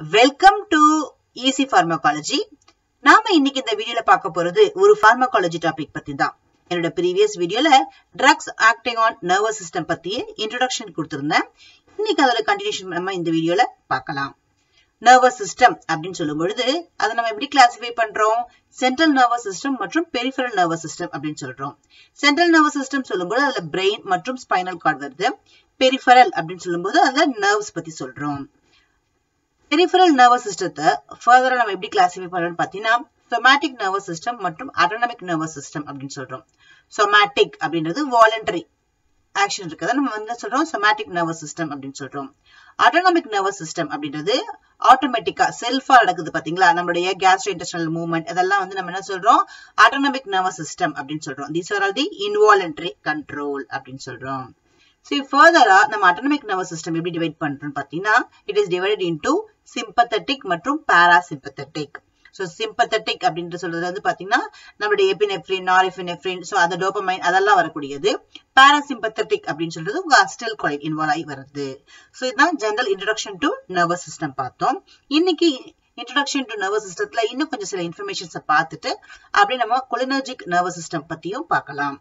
Welcome to easy pharmacology நாம இன்னைக்கு இந்த வீடியோல பார்க்க போறது ஒரு பார்மகாலஜி டாபிக் பத்தி தான் என்னோட ப்ரீவியஸ் வீடியோல drugs acting on nervous system பத்திய இன்ட்ரோடக்ஷன் கொடுத்திருந்தேன் இன்னைக்கு அதோட கண்டினியூஷன் நம்ம இந்த வீடியோல பார்க்கலாம் நர்வஸ் சிஸ்டம் அப்படின்னு சொல்லும் பொழுது அதை நம்ம எப்படி கிளாசிஃபை பண்றோம் சென்ட்ரல் நர்வஸ் சிஸ்டம் மற்றும் பெரிஃபரல் நர்வஸ் சிஸ்டம் அப்படின்னு சொல்றோம் சென்ட்ரல் நர்வஸ் சிஸ்டம் சொல்லும்போது அதுல பிரெயின் மற்றும் ஸ்பைனல் கார்டு வருது பெரிஃபரல் அப்படின்னு சொல்லும்போது அதுல நர்வ்ஸ் பத்தி சொல்றோம் பெரிஃபரல் நர்வஸ் சிஸ்டத்தை ஃபர்தரா நம்ம எப்படி கிளாசிஃபை பண்றோம்னு பாத்தீங்கன்னா சொமேட்டிக் நர்வஸ் சிஸ்டம் மற்றும் அட்டோனமிக் நர்வஸ் சிஸ்டம் அப்படின்னு சொல்றோம் சொமேட்டிக் அப்படின்றது வாலண்டரி ஆக்ஷன் இருக்கிறத நம்ம வந்து சொல்றோம் சொமேட்டிக் நர்வஸ் சிஸ்டம் அப்படின்னு சொல்றோம் அட்டோனமிக் நர்வஸ் சிஸ்டம் அப்படின்றது ஆட்டோமேட்டிக்கா செல்ஃபா நடக்குது பாத்தீங்களா நம்மளுடைய கேஸ்ட்ரோ இன்டெஸ்டினல் மூவ்மெண்ட் இதெல்லாம் வந்து நம்ம என்ன சொல்றோம் ஆட்டோனமிக் நர்வஸ் சிஸ்டம் அப்படின்னு சொல்றோம் these are all the involuntary control அப்படின்னு சொல்றோம் ஸோ ஃபர்தரா நம்ம அட்டோனமிக் நர்வஸ் சிஸ்டம் எப்படி டிவைட் பண்றோம்னு பாத்தீங்கன்னா it is divided into sympathetic மற்றும் பாராசிம்பத்தட்டிக் ஸோ சிம்பத்தட்டிக் அப்படின்ற சொல்றது வந்து பாத்தீங்கன்னா நம்மளுடைய எபினெஃப்ரின் நாரிஃபினெஃப்ரின் ஸோ அந்த டோபமைன் அதெல்லாம் வரக்கூடியது பாராசிம்பத்தட்டிக் அப்படின்னு சொல்றது உங்க அஸ்டல் கொலைட் இன்வால்வ் ஆகி வருது ஸோ இதுதான் general introduction to nervous system பார்த்தோம் இன்னைக்கு இன்ட்ரடக்ஷன் டு நர்வஸ் சிஸ்டத்துல இன்னும் கொஞ்சம் சில இன்ஃபர்மேஷன்ஸை பார்த்துட்டு அப்படியே நம்ம கொலினர்ஜிக் நர்வஸ் சிஸ்டம் பத்தியும் பார்க்கலாம்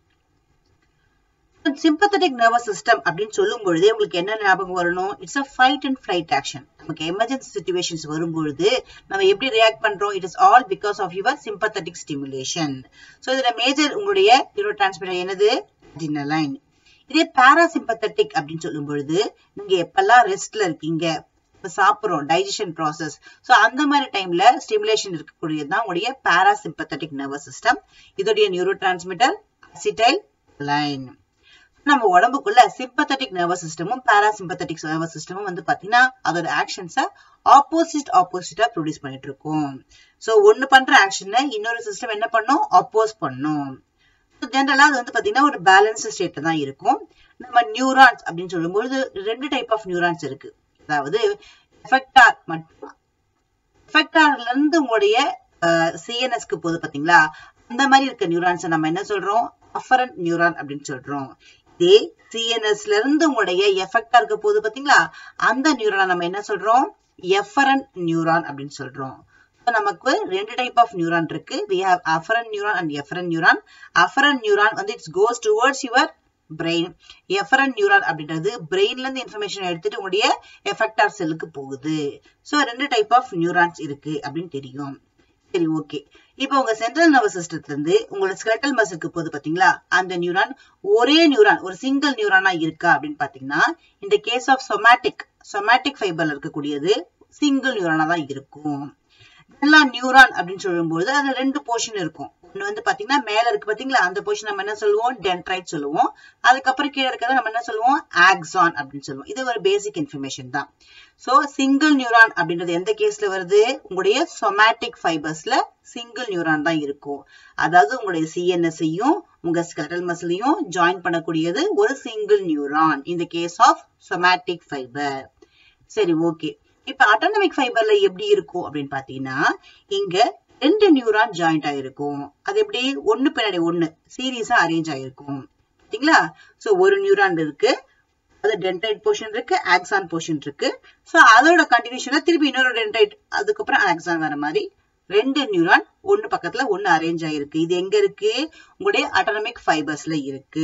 சிம்பத்தட்டிக் நர்வஸ் சிஸ்டம் அப்படின்னு சொல்லும் பொழுதே உங்களுக்கு என்ன ஞாபகம் வரணும் it's a fight and flight action நமக்கு எமர்ஜென்சி சுச்சுவேஷன்ஸ் வரும்பொழுது நம்ம எப்படி ரியாக்ட் பண்றோம் it is all because of your sympathetic stimulation so இதுல மேஜர் உங்களுடைய நியூரோ டிரான்ஸ்மிட்டர் என்னது அட்ரினலைன் இதே பாராசிம்பத்தட்டிக் அப்படின்னு சொல்லும் பொழுது நீங்க எப்பெல்லாம் ரெஸ்ட்ல இருக்கீங்க இப்ப சாப்பிடுறோம் டைஜஷன் ப்ராசஸ் ஸோ அந்த மாதிரி டைம்ல ஸ்டிமுலேஷன் இருக்கக்கூடியதுதான் உங்களுடைய பாராசிம்பத்தட்டிக் நர்வஸ் சிஸ்டம் இதோடைய நியூரோ டிரான்ஸ்மிட்டர் அசிடைல் லைன் நம்ம உடம்புக்குள்ள சிம்பத்தட்டிக் நர்வஸ் சிஸ்டமும் பாராசிம்பத்தட்டிக் நர்வஸ் சிஸ்டமும் வந்து பாத்தீங்கன்னா அதோட ஆக்ஷன்ஸ ஆப்போசிட் ஆப்போசிட்டா ப்ரொடியூஸ் பண்ணிட்டு இருக்கோம் சோ ஒண்ணு பண்ற ஆக்ஷனை இன்னொரு சிஸ்டம் என்ன பண்ணும் அப்போஸ் பண்ணும் ஜென்ரலா அது வந்து பாத்தீங்கன்னா ஒரு பேலன்ஸ் ஸ்டேட்ல தான் இருக்கும் நம்ம நியூரான்ஸ் அப்படின்னு சொல்லும்போது ரெண்டு டைப் ஆஃப் நியூரான்ஸ் இருக்கு அதாவது எஃபெக்டார் மற்றும் எஃபெக்டார்ல இருந்து உங்களுடைய சிஎன்எஸ்க்கு போகுது பாத்தீங்களா அந்த மாதிரி இருக்க நியூரான்ஸை நம்ம என்ன சொல்றோம் அஃபரண்ட் நியூரான் அப்படின்னு சொல்றோம் இதே சிஎன்எஸ்ல இருந்து உங்களுடைய எஃபெக்டா இருக்க போது பாத்தீங்களா அந்த நியூரான் நம்ம என்ன சொல்றோம் எஃபரன் நியூரான் அப்படின்னு சொல்றோம் நமக்கு ரெண்டு டைப் ஆஃப் நியூரான் இருக்கு we have afferent neuron and efferent neuron afferent neuron வந்து it's goes towards your brain efferent neuron அப்படின்றது பிரெயின்ல இருந்து இன்ஃபர்மேஷன் எடுத்துட்டு உங்களுடைய எஃபெக்டார் செல்லுக்கு போகுது ஸோ ரெண்டு டைப் ஆஃப் நியூரான்ஸ் இருக்கு அப்படின்னு தெரியும் சரி ஓகே இப்போ உங்க சென்ட்ரல் நர்வஸ் சிஸ்டத்துல இருந்து உங்களோட ஸ்கெலட்டல் மசிலுக்கு போகுது பாத்தீங்களா அந்த நியூரான் ஒரே நியூரான் ஒரு சிங்கிள் நியூரானா இருக்கா அப்படின்னு பாத்தீங்கன்னா இந்த கேஸ் ஆஃப் சொமேட்டிக் சொமேட்டிக் ஃபைபர்ல இருக்கக்கூடியது சிங்கிள் நியூரானா தான் இருக்கும் எல்லா நியூரான் அப்படின்னு சொல்லும்போது அது ரெண்டு போர்ஷன் இருக்கும் ஒண்ணு வந்து பாத்தீங்கன்னா மேல இருக்கு பாத்தீங்களா அந்த போர்ஷன் நம்ம என்ன சொல்லுவோம் டென்ட்ரைட் சொல்லுவோம் அதுக்கப்புறம் கீழே இருக்கிறத நம்ம என்ன சொல்லுவோம் ஆக்ஸான் அப்படின்னு சொல்லுவோம் இது ஒரு பேசிக் இன்ஃபர்மேஷன் தான் சோ சிங்கிள் நியூரான் அப்படின்றது எந்த கேஸ்ல வருது உங்களுடைய சொமேட்டிக் ஃபைபர்ஸ்ல சிங்கிள் நியூரான் தான் இருக்கும் அதாவது உங்களுடைய சிஎன்எஸ்ஐயும் உங்க ஸ்கெலட்டல் மசிலையும் ஜாயின் பண்ணக்கூடியது ஒரு சிங்கிள் நியூரான் இந்த கேஸ் ஆஃப் சொமேட்டிக் ஃபைபர் சரி ஓகே இப்ப அட்டானமிக் ஃபைபர்ல எப்படி இருக்கும் அப்படின்னு பாத்தீங்கன்னா இங்க ரெண்டு நியூரான் ஜாயிண்ட் ஆயிருக்கும் அது எப்படி ஒண்ணு பின்னாடி ஒண்ணு சீரீஸா அரேஞ்ச் ஆயிருக்கும் பாத்தீங்களா சோ ஒரு நியூரான் இருக்கு அது டென்டைட் போர்ஷன் இருக்கு ஆக்சான் போர்ஷன் இருக்கு சோ அதோட கண்டினியூஷன்ல திருப்பி இன்னொரு டென்டைட் அதுக்கப்புறம் ஆக்சான் வர மாதிரி ரெண்டு நியூரான் ஒன்னு பக்கத்துல ஒன்னு அரேஞ்ச் ஆயிருக்கு இது எங்க இருக்கு உங்களுடைய அட்டானமிக் ஃபைபர்ஸ்ல இருக்கு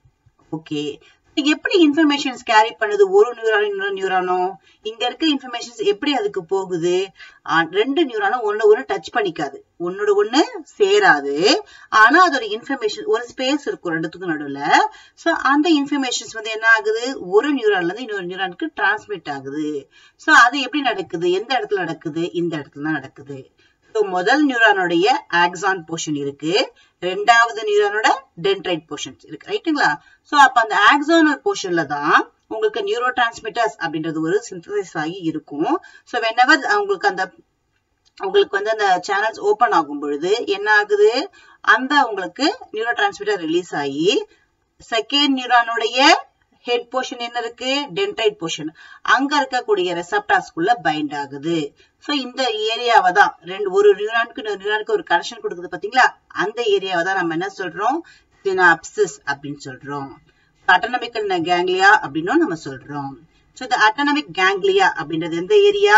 ஓகே எப்படி இன்ஃபர்மேஷன்ஸ் கேரி பண்ணுது ஒரு நியூரான் இன்னொரு நியூரானோ இங்க இருக்க இன்ஃபர்மேஷன்ஸ் எப்படி அதுக்கு போகுது ரெண்டு நியூரானும் ஒன்னு ஒண்ணு டச் பண்ணிக்காது ஒன்னோட ஒண்ணு சேராது ஆனா அதோட இன்ஃபர்மேஷன் ஒரு ஸ்பேஸ் இருக்கும் ரெண்டுத்துக்கும் நடுவுல சோ அந்த இன்ஃபர்மேஷன்ஸ் வந்து என்ன ஆகுது ஒரு நியூரான்ல இருந்து இன்னொரு நியூரானுக்கு டிரான்ஸ்மிட் ஆகுது சோ அது எப்படி நடக்குது எந்த இடத்துல நடக்குது இந்த இடத்துல தான் நடக்குது ஸோ முதல் நியூரானுடைய ஆக்சான் போர்ஷன் இருக்கு ரெண்டாவது நியூரானோட டென்ட்ரைட் போர்ஷன் இருக்கு ரைட்டுங்களா ஸோ அப்ப அந்த ஆக்சானல் போர்ஷன்ல தான் உங்களுக்கு நியூரோ டிரான்ஸ்மிட்டர்ஸ் அப்படின்றது ஒரு சிந்தசைஸ் ஆகி இருக்கும் ஸோ வென்எவர் உங்களுக்கு அந்த உங்களுக்கு வந்து அந்த சேனல்ஸ் ஓபன் ஆகும் பொழுது என்ன ஆகுது அந்த உங்களுக்கு நியூரோ டிரான்ஸ்மிட்டர் ரிலீஸ் ஆகி செகண்ட் நியூரானுடைய ஹெட் போர்ஷன் என்ன இருக்கு டென்டைட் போர்ஷன் அங்க இருக்கக்கூடிய ரெசப்டாஸ்குள்ள பைண்ட் ஆகுது சோ இந்த ஏரியாவை தான் ரெண்டு ஒரு நியூரானுக்கு இன்னொரு நியூரானுக்கு ஒரு கனெக்ஷன் கொடுக்குது பாத்தீங்களா அந்த ஏரியாவை தான் நம்ம என்ன சொல்றோம் சினாப்சிஸ் அப்படின்னு சொல்றோம் அட்டனமிக்கல் கேங்லியா அப்படின்னும் நம்ம சொல்றோம் ஸோ இந்த அட்டனமிக் கேங்லியா அப்படின்றது எந்த ஏரியா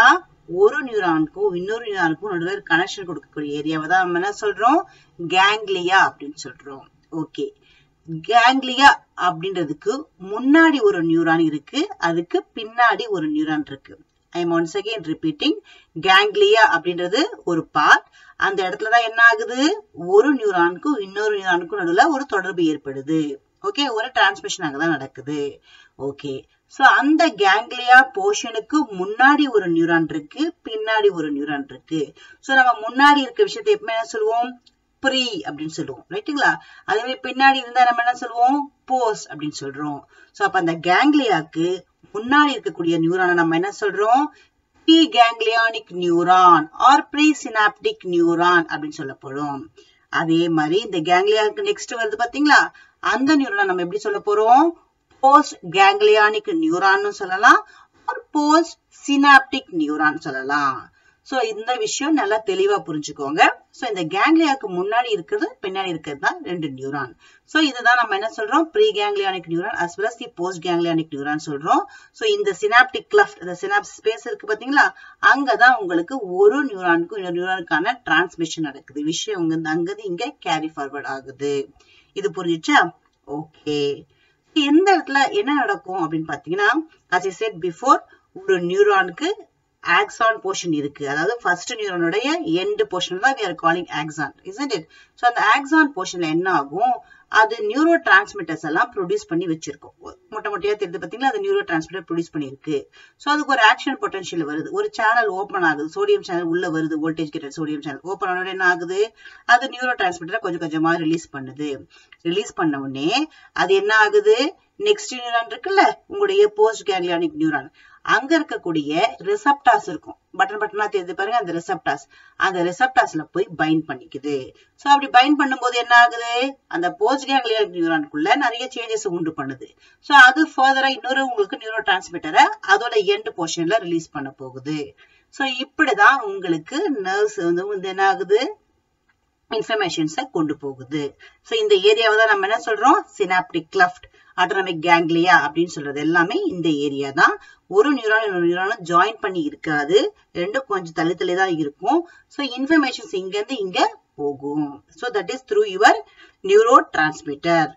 ஒரு நியூரானுக்கும் இன்னொரு நியூரானுக்கும் நடுவில் கனெக்ஷன் கொடுக்கக்கூடிய ஏரியாவை தான் நம்ம என்ன சொல்றோம் கேங்லியா அப்படின்னு சொல்றோம் ஓகே கேங்லியா அப்படின்றதுக்கு முன்னாடி ஒரு நியூரான் இருக்கு அதுக்கு பின்னாடி ஒரு நியூரான் இருக்கு I am once again repeating ganglia அப்படின்றது ஒரு பார்ட் அந்த இடத்துல தான் என்ன ஆகுது ஒரு நியூரானுக்கும் இன்னொரு நியூரானுக்கும் நடுவில் ஒரு தொடர்பு ஏற்படுது ஓகே ஒரு டிரான்ஸ்மிஷன் அங்கதான் நடக்குது ஓகே சோ அந்த கேங்லியா போர்ஷனுக்கு முன்னாடி ஒரு நியூரான் இருக்கு பின்னாடி ஒரு நியூரான் இருக்கு சோ நம்ம முன்னாடி இருக்க விஷயத்தை எப்பவுமே என்ன சொல்லுவோம் ப்ரீ அப்படின்னு சொல்லுவோம் ரைட்டுங்களா அதே மாதிரி பின்னாடி இருந்தா நம்ம என்ன சொல்லுவோம் போஸ்ட் அப்படின்னு சொல்றோம் சோ அப்ப அந்த கேங்லியாக்கு முன்னாடி இருக்கக்கூடிய நியூரானை நம்ம என்ன சொல்றோம் pre ganglionic neuron or pre synaptic neuron அப்படின்னு சொல்லப்படும் அதே மாதிரி இந்த கேங்லியாக்கு நெக்ஸ்ட் வருது பாத்தீங்களா அந்த நியூரான் நம்ம எப்படி சொல்ல போறோம் போஸ்ட் கேங்லியானிக் நியூரான்னு சொல்லலாம் ஆர் போஸ்ட் சினாப்டிக் நியூரான் சொல்லலாம் சோ இந்த விஷயம் நல்லா தெளிவா புரிஞ்சுக்கோங்க சோ இந்த கேங்லியாக்கு முன்னாடி இருக்கிறது பின்னாடி இருக்கிறது தான் ரெண்டு நியூரான் சோ இதுதான் நம்ம என்ன சொல்றோம் pre ganglionic neuron as well as the post ganglionic neuron சொல்றோம் சோ இந்த சினாப்டிக் கிளஃப்ட் இந்த சினாப் ஸ்பேஸ் இருக்கு பாத்தீங்களா அங்கதான் உங்களுக்கு ஒரு நியூரானுக்கும் இன்னொரு நியூரானுக்கான டிரான்ஸ்மிஷன் நடக்குது விஷயம் அங்க அங்கது இங்க கேரி ஃபார்வர்ட் ஆகுது இது புரிஞ்சுச்சா ஓகே எந்த இடத்துல என்ன நடக்கும் அப்படின்னு பாத்தீங்கன்னா as I said பிஃபோர் ஒரு நியூரானுக்கு ஆக்சான் போர்ஷன் இருக்கு அதாவது ஃபர்ஸ்ட் நியூரானுடைய எண்ட் போர்ஷன் தான் we are calling axon isn't it so அந்த ஆக்சான் போர்ஷன்ல என்ன ஆகும் அது நியூரோ டிரான்ஸ்மிட்டர்ஸ் எல்லாம் ப்ரொடியூஸ் பண்ணி வச்சிருக்கும் மொட்டை மொட்டையா தெரிஞ்சு பாத்தீங்களா அது நியூரோ டிரான்ஸ்மிட்டர் ப்ரொடியூஸ் பண்ணிருக்கு சோ அதுக்கு ஒரு ஆக்ஷன் பொட்டன்ஷியல் வருது ஒரு சேனல் ஓப்பன் ஆகுது சோடியம் சேனல் உள்ள வருது வோல்டேஜ் கிட்ட சோடியம் சேனல் ஓப்பன் ஆன என்ன ஆகுது அது நியூரோ டிரான்ஸ்மிட்டரை கொஞ்சம் கொஞ்சமா ரிலீஸ் பண்ணுது ரிலீஸ் பண்ண உடனே அது என்ன ஆகுது நெக்ஸ்ட் நியூரான் இருக்குல்ல உங்களுடைய போஸ்ட் கேங்லியானிக் நியூரான் அங்க இருக்கக்கூடிய ரிசப்டாஸ் இருக்கும் பட்டன் பட்டனா தெரிஞ்சு பாருங்க அந்த ரிசப்டாஸ் அந்த ரிசப்டாஸ்ல போய் பைண்ட் பண்ணிக்குது சோ அப்படி பைண்ட் பண்ணும்போது என்ன ஆகுது அந்த போஸ்ட் கேங்லியானிக் நியூரானுக்குள்ள நிறைய சேஞ்சஸ் உண்டு பண்ணுது சோ அது ஃபர்தரா இன்னொரு உங்களுக்கு நியூரோ டிரான்ஸ்மிட்டரை அதோட எண்ட் போர்ஷன்ல ரிலீஸ் பண்ண போகுது சோ இப்படிதான் உங்களுக்கு நர்வ்ஸ் வந்து என்ன ஆகுது இன்ஃபர்மேஷன்ஸை கொண்டு போகுது சோ இந்த ஏரியாவை தான் நம்ம என்ன சொல்றோம் சினாப்டிக் கிளஃப்ட் ஆட்டோனமிக் கேங்லியா அப்படின்னு சொல்றது எல்லாமே இந்த ஏரியா தான் ஒரு நியூரான் இன்னொரு நியூரானும் ஜாயின் பண்ணி இருக்காது ரெண்டும் கொஞ்சம் தள்ளி தள்ளி தான் இருக்கும் ஸோ இன்ஃபர்மேஷன்ஸ் இங்க இருந்து இங்க போகும் so that is through your neurotransmitter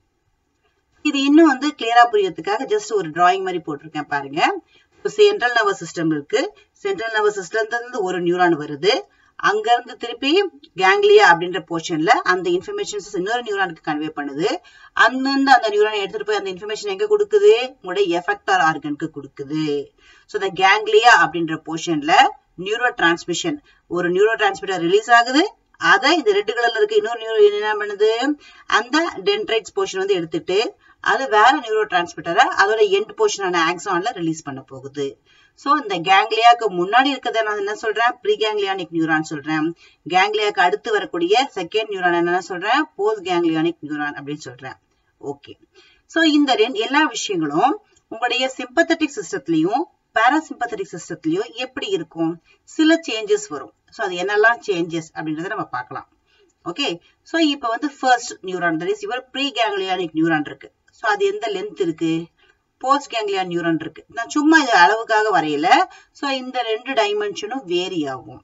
இது இன்னும் வந்து கிளியரா புரியறதுக்காக ஜஸ்ட் ஒரு டிராயிங் மாதிரி போட்டிருக்கேன் பாருங்க இப்போ சென்ட்ரல் நர்வஸ் சிஸ்டம் இருக்கு சென்ட்ரல் நர்வஸ் சிஸ்டம்ல இருந்து ஒரு நியூரான் வருது அங்க இருந்து திருப்பி கேங்லியா அப்படின்ற போர்ஷன்ல அந்த இன்ஃபர்மேஷன்ஸ் இன்னொரு நியூரானுக்கு கன்வே பண்ணுது அங்கிருந்து அந்த நியூரான் எடுத்துட்டு போய் அந்த இன்ஃபர்மேஷன் எங்க கொடுக்குது உங்களுடைய எஃபெக்டார் ஆர்கனுக்கு கொடுக்குது ஸோ இந்த கேங்லியா அப்படின்ற போர்ஷன்ல நியூரோ டிரான்ஸ்மிஷன் ஒரு நியூரோ டிரான்ஸ்மிட்டர் ரிலீஸ் ஆகுது அதை இந்த ரெட் கலர்ல இருக்க இன்னொரு நியூரோ என்ன பண்ணுது அந்த டென்ட்ரைட்ஸ் போர்ஷன் வந்து எடுத்துட்டு அது வேற நியூரோ டிரான்ஸ்மிட்டரை அதோட எண்ட் போர்ஷனான ஆக்சான்ல ரிலீஸ் பண்ண போகுது சோ இந்த கேங்லியாக்கு முன்னாடி இருக்கிறத நான் என்ன சொல்றேன் ப்ரீ கேங்லியானிக் நியூரான் சொல்றேன் கேங்லியாக்கு அடுத்து வரக்கூடிய செகண்ட் நியூரான் என்ன சொல்றேன் போஸ்ட் கேங்லியானிக் நியூரான் அப்படின்னு சொல்றேன் ஓகே சோ இந்த எல்லா விஷயங்களும் உங்களுடைய சிம்பத்தட்டிக் சிஸ்டத்திலையும் பாராசிம்பத்தட்டிக் சிஸ்டத்திலையும் எப்படி இருக்கும் சில சேஞ்சஸ் வரும் சோ அது என்னெல்லாம் சேஞ்சஸ் அப்படின்றத நம்ம பார்க்கலாம் ஓகே சோ இப்போ வந்து ஃபர்ஸ்ட் நியூரான் தட் இஸ் இவர் ப்ரீ கேங்லியானிக் நியூரான் இருக்கு சோ அது எந்த லென்த் இருக்கு போஸ்ட் கேங்லியா நியூரான் இருக்கு நான் சும்மா இது அளவுக்காக வரையல சோ இந்த ரெண்டு டைமென்ஷனும் வேரி ஆகும்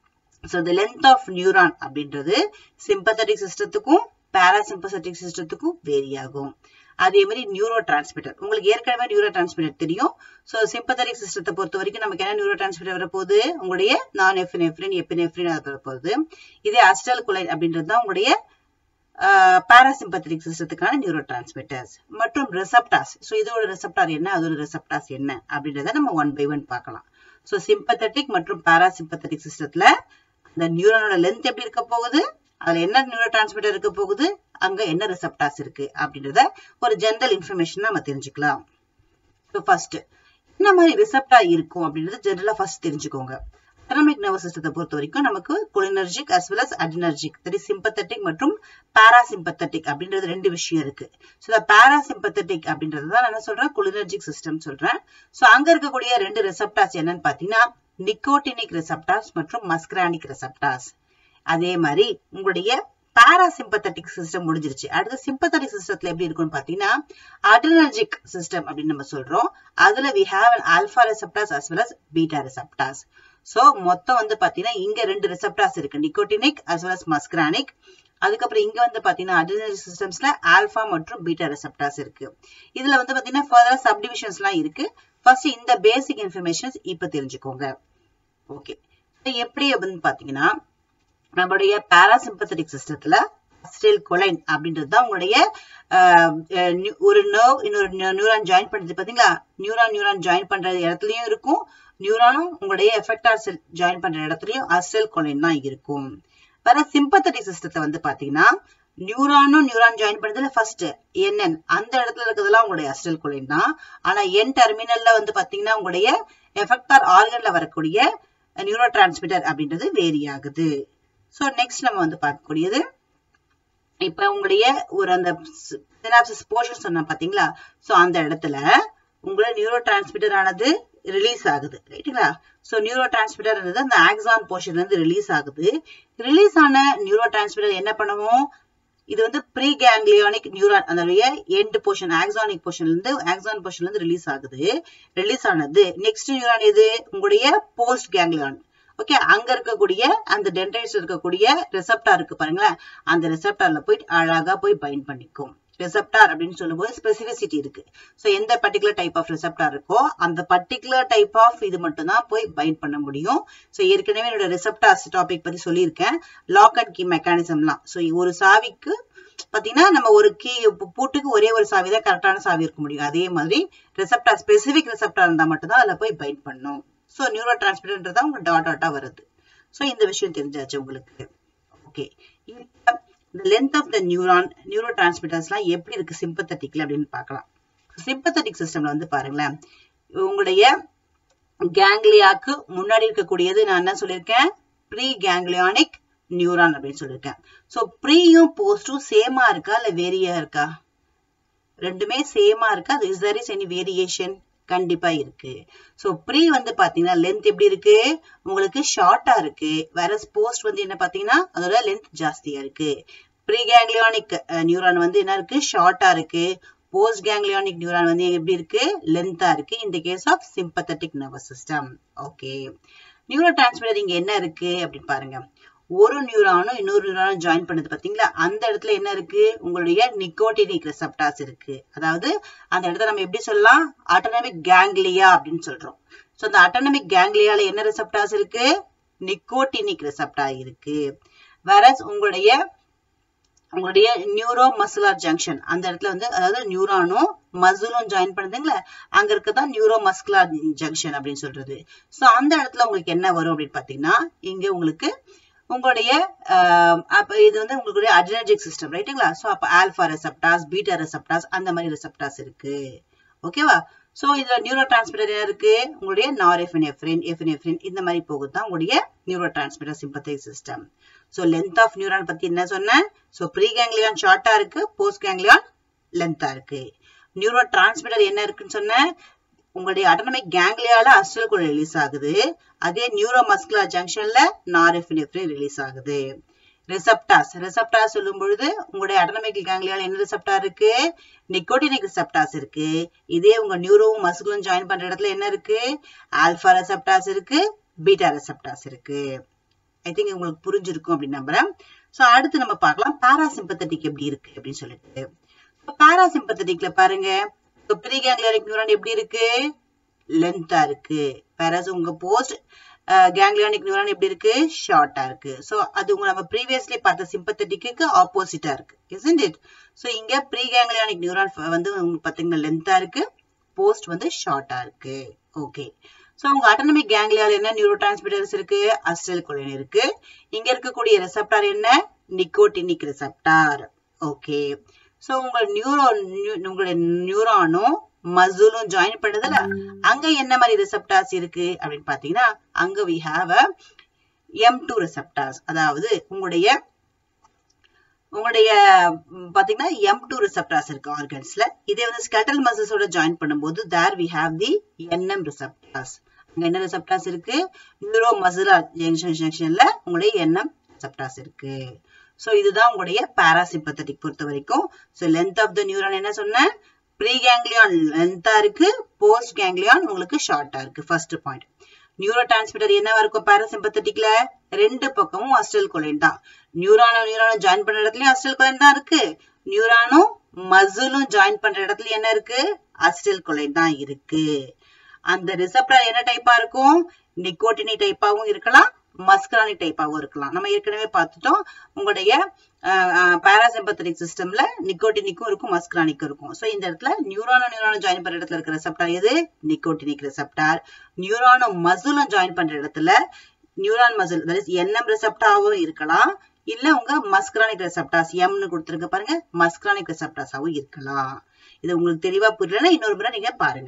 so the length of neuron அப்படின்றது சிம்பத்தட்டிக் சிஸ்டத்துக்கும் பாராசிம்பத்தட்டிக் சிஸ்டத்துக்கும் வேரி ஆகும் அதே மாதிரி நியூரோ டிரான்ஸ்மிட்டர் உங்களுக்கு ஏற்கனவே நியூரோ டிரான்ஸ்மிட்டர் தெரியும் ஸோ சிம்பத்தட்டிக் சிஸ்டத்தை பொறுத்த வரைக்கும் நமக்கு என்ன நியூரோ டிரான்ஸ்மிட்டர் வரப்போகுது உங்களுடைய நான் எஃபினெஃப்ரின் எப்பினெஃப்ரின் அது வரப்போகுது இதே அஸ்டல் குலைன் அப்படின்றது தான் உங்களுடைய பாராசிம்பத்தட்டிக் சிஸ்டத்துக்கான நியூரோ டிரான்ஸ்மிட்டர்ஸ் மற்றும் ரெசப்டாஸ் ஸோ இதோட ரெசப்டார் என்ன அதோட ரெசப்டாஸ் என்ன அப்படின்றத நம்ம ஒன் பை ஒன் பார்க்கலாம் ஸோ சிம்பத்தட்டிக் மற்றும் பாராசிம்பத்தட்டிக் சிஸ்டத்துல அந்த நியூரானோட லென்த் எப்படி இருக்க போகுது அதுல என்ன நியூரோ டிரான்ஸ்மிட்டர் இருக்க போகுது அங்க என்ன ரிசப்டாஸ் இருக்கு அப்படின்றத ஒரு ஜென்ரல் இன்ஃபர்மேஷன் நம்ம தெரிஞ்சுக்கலாம் இப்போ ஃபர்ஸ்ட் என்ன மாதிரி ரிசப்டா இருக்கும் அப்படின்றத ஜென்ரலா ஃபர்ஸ்ட் தெரிஞ்சுக்கோங்க அட்டானமிக் நர்வஸ் சிஸ்டத்தை பொறுத்த வரைக்கும் நமக்கு cholinergic as well as adrenergic that is sympathetic மற்றும் பாராசிம்பத்தட்டிக் அப்படின்றது ரெண்டு விஷயம் இருக்கு ஸோ இந்த பாராசிம்பத்தட்டிக் அப்படின்றது தான் நான் என்ன சொல்றேன் குலினர்ஜிக் சிஸ்டம் சொல்றேன் ஸோ அங்க இருக்கக்கூடிய ரெண்டு ரெசப்டாஸ் என்னன்னு பாத்தீங்கன்னா நிக்கோட்டினிக் ரெசப்டாஸ் மற்றும் மஸ்கிரானிக் ரெசப்டாஸ் அதே மாதிரி உங்களுடைய பாராசிம்பத்தட்டிக் சிஸ்டம் முடிஞ்சிருச்சு அடுத்து சிம்பத்தட்டிக் சிஸ்டத்துல எப்படி இருக்கும்னு பாத்தீங்கன்னா அட்ரினர்ஜிக் சிஸ்டம் அப்படின்னு நம்ம சொல்றோம் அதுல we have an alpha receptors as well as beta receptors so மொத்தம் வந்து பாத்தீங்கன்னா இங்க ரெண்டு ரெசெப்டார்ஸ் இருக்கு nicotinic as well as muscarinic அதுக்கப்புறம் இங்க வந்து பாத்தீங்கன்னா அட்ரினரி சிஸ்டம்ஸ்ல ஆல்பா மற்றும் பீட்டா ரெசெப்டார்ஸ் இருக்கு இதுல வந்து பாத்தீங்கன்னா ஃபர்தர் சப்டிவிஷன்ஸ் எல்லாம் இருக்கு ஃபர்ஸ்ட் இந்த பேசிக் இன்ஃபர்மேஷன்ஸ் இப்ப தெரிஞ்சுக்கோங்க ஓகே எப்படி அப்படின்னு பாத்தீங்கன்னா நம்மளுடைய பாராசிம்பத்தட்டிக் சிஸ்டத்துல அசிடைல் கொலைன் அப்படின்றது தான் உங்களுடைய ஒரு நர்வ் இன்னொரு நியூரான் ஜாயின் பண்றது பாத்தீங்களா நியூரான் நியூரான் ஜாயின் பண்ற இடத்துலயும் இருக்கும் நியூரானும் உங்களுடைய எஃபெக்டார் செல் ஜாயின் பண்ற இடத்துலயும் அசிடைல் கொலைன் தான் இருக்கும் வேற சிம்பத்தட்டிக் சிஸ்டத்தை வந்து பாத்தீங்கன்னா நியூரானும் நியூரான் ஜாயின் பண்றதுல ஃபர்ஸ்ட் என்என் அந்த இடத்துல இருக்கிறதுலாம் உங்களுடைய அசிடல் கொலைன் தான் ஆனா என் டெர்மினல்ல வந்து பாத்தீங்கன்னா உங்களுடைய எஃபெக்டார் ஆர்கன்ல வரக்கூடிய நியூரோ டிரான்ஸ்மிட்டர் அப்படின்றது வேரி ஆகுது ஸோ நெக்ஸ்ட் நம்ம வந்து பார்க்கக்கூடியது இப்ப உங்களுடைய ஒரு அந்த சினாப்சிஸ் போர்ஷன் சொன்ன பாத்தீங்களா சோ அந்த இடத்துல உங்களோட நியூரோ டிரான்ஸ்மிட்டர் ஆனது ரிலீஸ் ஆகுது ரைட்டுங்களா சோ நியூரோ டிரான்ஸ்மிட்டர் அந்த ஆக்சான் போர்ஷன்ல இருந்து ரிலீஸ் ஆகுது ரிலீஸ் ஆன நியூரோ டிரான்ஸ்மிட்டர் என்ன பண்ணுவோம் இது வந்து ப்ரீ கேங்லியானிக் நியூரான் அதனுடைய எண்ட் போர்ஷன் ஆக்சானிக் போர்ஷன்ல இருந்து ஆக்சான் போர்ஷன்ல இருந்து ரிலீஸ் ஆகுது ரிலீஸ் ஆனது நெக்ஸ்ட் நியூரான் எது உங்களுடைய போஸ்ட் கேங்லியான் ஓகே அங்க இருக்கக்கூடிய அந்த டென்ட்ரைட்ஸ் இருக்கக்கூடிய ரெசப்டார் இருக்கு பாருங்களேன் அந்த ரெசப்டார்ல போயிட்டு அழகா போய் பைண்ட் பண்ணிக்கும் ரெசப்டார் அப்படின்னு சொல்லும்போது ஸ்பெசிபிசிட்டி இருக்கு ஸோ எந்த பர்டிகுலர் டைப் ஆஃப் ரெசப்டார் இருக்கோ அந்த பர்டிகுலர் டைப் ஆஃப் இது மட்டும் தான் போய் பைண்ட் பண்ண முடியும் ஸோ ஏற்கனவே என்னோட ரெசப்டார்ஸ் டாபிக் பத்தி சொல்லியிருக்கேன் லாக் அண்ட் கீ மெக்கானிசம்லாம் ஸோ ஒரு சாவிக்கு பாத்தீங்கன்னா நம்ம ஒரு கீ பூட்டுக்கு ஒரே ஒரு சாவி தான் கரெக்டான சாவி இருக்க முடியும் அதே மாதிரி ரெசப்டார் ஸ்பெசிபிக் ரெசப்டார் இருந்தா மட்டும் தான் அதில் போய் பைண்ட் பண்ணும் ஸோ நியூரோ டிரான்ஸ்மிட்டர்ன்றது உங்களுக்கு டாட் டாட்டா வருது ஸோ இந்த விஷயம் தெரிஞ்சாச்சு உங்களுக்கு ஓகே இந்த லென்த் ஆஃப் த நியூரான் நியூரோ டிரான்ஸ்மிட்டர்ஸ்லாம் எப்படி இருக்கு சிம்பத்தட்டிக்ல அப்படின்னு பார்க்கலாம் சிம்பத்தட்டிக் சிஸ்டம்ல வந்து பாருங்களேன் உங்களுடைய கேங்லியாக்கு முன்னாடி இருக்கக்கூடியது நான் என்ன சொல்லியிருக்கேன் ப்ரீ கேங்லியானிக் நியூரான் அப்படின்னு சொல்லியிருக்கேன் ஸோ ப்ரீயும் போஸ்டும் சேமா இருக்கா இல்ல வேரியா இருக்கா ரெண்டுமே சேமா இருக்கா is there is any variation கண்டிப்பா இருக்கு சோ ப்ரீ வந்து பாத்தீங்கன்னா லென்த் எப்படி இருக்கு உங்களுக்கு ஷார்ட்டா இருக்கு வேற போஸ்ட் வந்து என்ன பாத்தீங்கன்னா அதோட லென்த் ஜாஸ்தியா இருக்கு ப்ரீ கேங்லியானிக் நியூரான் வந்து என்ன இருக்கு ஷார்ட்டா இருக்கு போஸ்ட் கேங்லியானிக் நியூரான் வந்து எப்படி இருக்கு லென்த்தா இருக்கு இந்த case of sympathetic nervous system okay neurotransmitter இங்க என்ன இருக்கு அப்படின்னு பாருங்க ஒரு நியூரானும் இன்னொரு நியூரானும் ஜாயின் பண்ணது பாத்தீங்களா அந்த இடத்துல என்ன இருக்கு உங்களுடைய நிக்கோட்டினிக் ரெசப்டார்ஸ் இருக்கு அதாவது அந்த இடத்துல நம்ம எப்படி சொல்லலாம் ஆட்டோனமிக் கேங்லியா அப்படின்னு சொல்றோம் சோ அந்த ஆட்டோனமிக் கேங்லியால என்ன ரெசப்டார்ஸ் இருக்கு நிக்கோட்டினிக் ரெசப்டார் இருக்கு வேற உங்களுடைய உங்களுடைய நியூரோ மசுலார் ஜங்ஷன் அந்த இடத்துல வந்து அதாவது நியூரானும் மசுலும் ஜாயின் பண்ணுதுங்களா அங்க இருக்கதான் நியூரோ மஸ்குலார் ஜங்ஷன் அப்படின்னு சொல்றது சோ அந்த இடத்துல உங்களுக்கு என்ன வரும் அப்படின்னு பாத்தீங்கன்னா இங்க உங்களுக்கு உங்களுடைய அப்ப இது வந்து உங்களுடைய அட்ரினர்ஜிக் சிஸ்டம் ரைட்டுங்களா சோ அப்ப ஆல்பா ரெசப்டாஸ் பீட்டா ரெசப்டாஸ் அந்த மாதிரி ரெசப்டாஸ் இருக்கு ஓகேவா சோ இதுல நியூரோ டிரான்ஸ்மிட்டர் என்ன இருக்கு உங்களுடைய நாரெஃபினெஃப்ரின் எஃபினெஃப்ரின் இந்த மாதிரி போகுது தான் உங்களுடைய neurotransmitter sympathetic system so length of neuron பத்தி என்ன சொன்னேன் சோ ப்ரீ கேங்லியான் ஷார்ட்டா இருக்கு போஸ்ட் கேங்லியான் லென்த்தா இருக்கு நியூரோ டிரான்ஸ்மிட்டர் என்ன இருக்குன்னு சொன்னேன் உங்களுடைய அட்டனமிக் கேங்லியால அஸ்டல் கூட ரிலீஸ் ஆகுது அதே நியூரோ மஸ்குலர் ஜங்ஷன்ல நாரெஃபினெஃப்ரின் ரிலீஸ் ஆகுது ரிசப்டாஸ் ரிசப்டார் சொல்லும் பொழுது உங்களுடைய அட்டனமிக் கேங்லியால என்ன ரிசப்டார் இருக்கு நிக்கோட்டினிக் ரிசப்டாஸ் இருக்கு இதே உங்க நியூரோவும் மஸ்குலும் ஜாயின் பண்ற இடத்துல என்ன இருக்கு ஆல்பா ரெசப்டாஸ் இருக்கு பீட்டா ரெசப்டாஸ் இருக்கு ஐ திங்க் உங்களுக்கு புரிஞ்சிருக்கும் அப்படின்னு நம்புறேன் சோ அடுத்து நம்ம பார்க்கலாம் பாராசிம்பத்தட்டிக் எப்படி இருக்கு அப்படின்னு சொல்லிட்டு பாராசிம்பத்தட்டிக்ல பாருங்க ப்ரீ கேங்லியானிக் நியூரான் எப்படி இருக்கு லென்த்தா இருக்கு வேற உங்க போஸ்ட் கேங்லியானிக் நியூரான் எப்படி இருக்கு ஷார்ட்டா இருக்கு சோ அது உங்க நம்ம ப்ரீவியஸ்லி பார்த்த சிம்பத்தட்டிக்கு ஆப்போசிட்டா இருக்கு இசன்ட் இட் சோ இங்க ப்ரீ கேங்லியானிக் நியூரான் வந்து உங்களுக்கு பாத்தீங்கன்னா லென்த்தா இருக்கு போஸ்ட் வந்து ஷார்ட்டா இருக்கு ஓகே சோ உங்க அட்டனமிக் கேங்லியால என்ன நியூரோ டிரான்ஸ்மிட்டர்ஸ் இருக்கு அஸ்டல் கொலின் இருக்கு இங்க இருக்கக்கூடிய ரெசப்டார் என்ன நிக்கோட்டினிக் ரெசப்டார் ஓகே சோ உங்க நியூரோ உங்களுடைய நியூரானும் மசூலும் ஜாயின் பண்ணதுல அங்க என்ன மாதிரி ரிசப்டார்ஸ் இருக்கு அப்படின்னு பாத்தீங்கன்னா அங்க we have a M two receptors அதாவது உங்களுடைய உங்களுடைய பாத்தீங்கன்னா எம் டூ ரிசப்டார்ஸ் இருக்கு ஆர்கன்ஸ்ல இதே வந்து ஸ்கெட்டல் மசில்ஸோட ஜாயின் பண்ணும்போது there we have the NM receptors அங்க என்ன ரிசப்டார்ஸ் இருக்கு நியூரோ மசிலா ஜங்ஷன் ஜங்ஷன்ல உங்களுடைய என்எம் ரிசப்டார்ஸ் இருக்கு ஸோ இதுதான் உங்களுடைய பாராசிம்பத்தட்டிக் பொறுத்த வரைக்கும் so length of the neuron என்ன சொன்னேன் ப்ரீ கேங்லியான் லென்த்தா இருக்கு போஸ்ட் கேங்லியான் உங்களுக்கு ஷார்ட்டா இருக்கு ஃபர்ஸ்ட் பாயிண்ட் நியூரோ டிரான்ஸ்மிட்டர் என்னவா இருக்கும் பாராசிம்பத்தட்டிக்ல ரெண்டு பக்கமும் அஸ்டல் கொலைன் தான் நியூரானும் நியூரானும் ஜாயின் பண்ற இடத்துலயும் அஸ்டல் கொலைன் தான் இருக்கு நியூரானும் மசிலும் ஜாயின் பண்ற இடத்துல என்ன இருக்கு அஸ்டல் கொலைன் தான் இருக்கு அந்த ரிசப்டர் என்ன டைப்பா இருக்கும் நிக்கோட்டினி டைப்பாவும் இருக்கலாம் மஸ்கரானிக் டைப்பாவும் இருக்கலாம் நம்ம ஏற்கனவே பார்த்துட்டோம் உங்களுடைய பாராசிம்பத்தட்டிக் சிஸ்டம்ல நிக்கோட்டினிக்கும் இருக்கும் மஸ்கரானிக்கும் இருக்கும் ஸோ இந்த இடத்துல நியூரானோ நியூரானோ ஜாயின் பண்ற இடத்துல இருக்கிற ரெசப்டார் எது நிக்கோட்டினிக் ரெசப்டார் நியூரானோ மசிலும் ஜாயின் பண்ற இடத்துல neuron muscle that is NM ரெசப்டாவும் இருக்கலாம் இல்ல உங்க மஸ்கரானிக் ரெசப்டாஸ் எம்னு கொடுத்துருக்க பாருங்க மஸ்கரானிக் ரெசப்டாஸாவும் இருக்கலாம் இது உங்களுக்கு தெளிவா புரியலன்னா இன்னொரு முறை நீங்க பாருங்க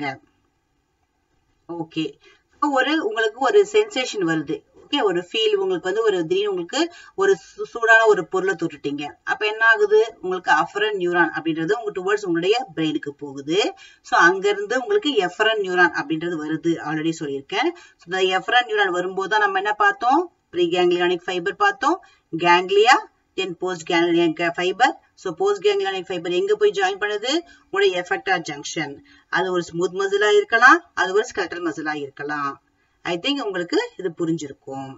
ஓகே ஒரு உங்களுக்கு ஒரு சென்சேஷன் வருது ஓகே ஒரு ஃபீல் உங்களுக்கு வந்து ஒரு திடீர்னு உங்களுக்கு ஒரு சூடான ஒரு பொருளை தொட்டுட்டீங்க அப்ப என்ன ஆகுது உங்களுக்கு அஃபரன் நியூரான் அப்படின்றது உங்க டுவர்ட்ஸ் உங்களுடைய பிரெயினுக்கு போகுது ஸோ அங்கிருந்து உங்களுக்கு எஃபரன் நியூரான் அப்படின்றது வருது ஆல்ரெடி சொல்லியிருக்கேன் ஸோ இந்த எஃபரன் நியூரான் வரும்போது தான் நம்ம என்ன பார்த்தோம் ப்ரீ கேங்லியானிக் ஃபைபர் பார்த்தோம் ganglia then post ganglionic fiber so post ganglionic fiber எங்க போய் ஜாயின் பண்ணுது உங்களுடைய எஃபெக்டா ஜங்ஷன் அது ஒரு ஸ்மூத் மசிலா இருக்கலாம் அது ஒரு ஸ்கெல்டல் மசிலா இருக்கலாம் ஐ திங்க் உங்களுக்கு இது புரிஞ்சிருக்கும்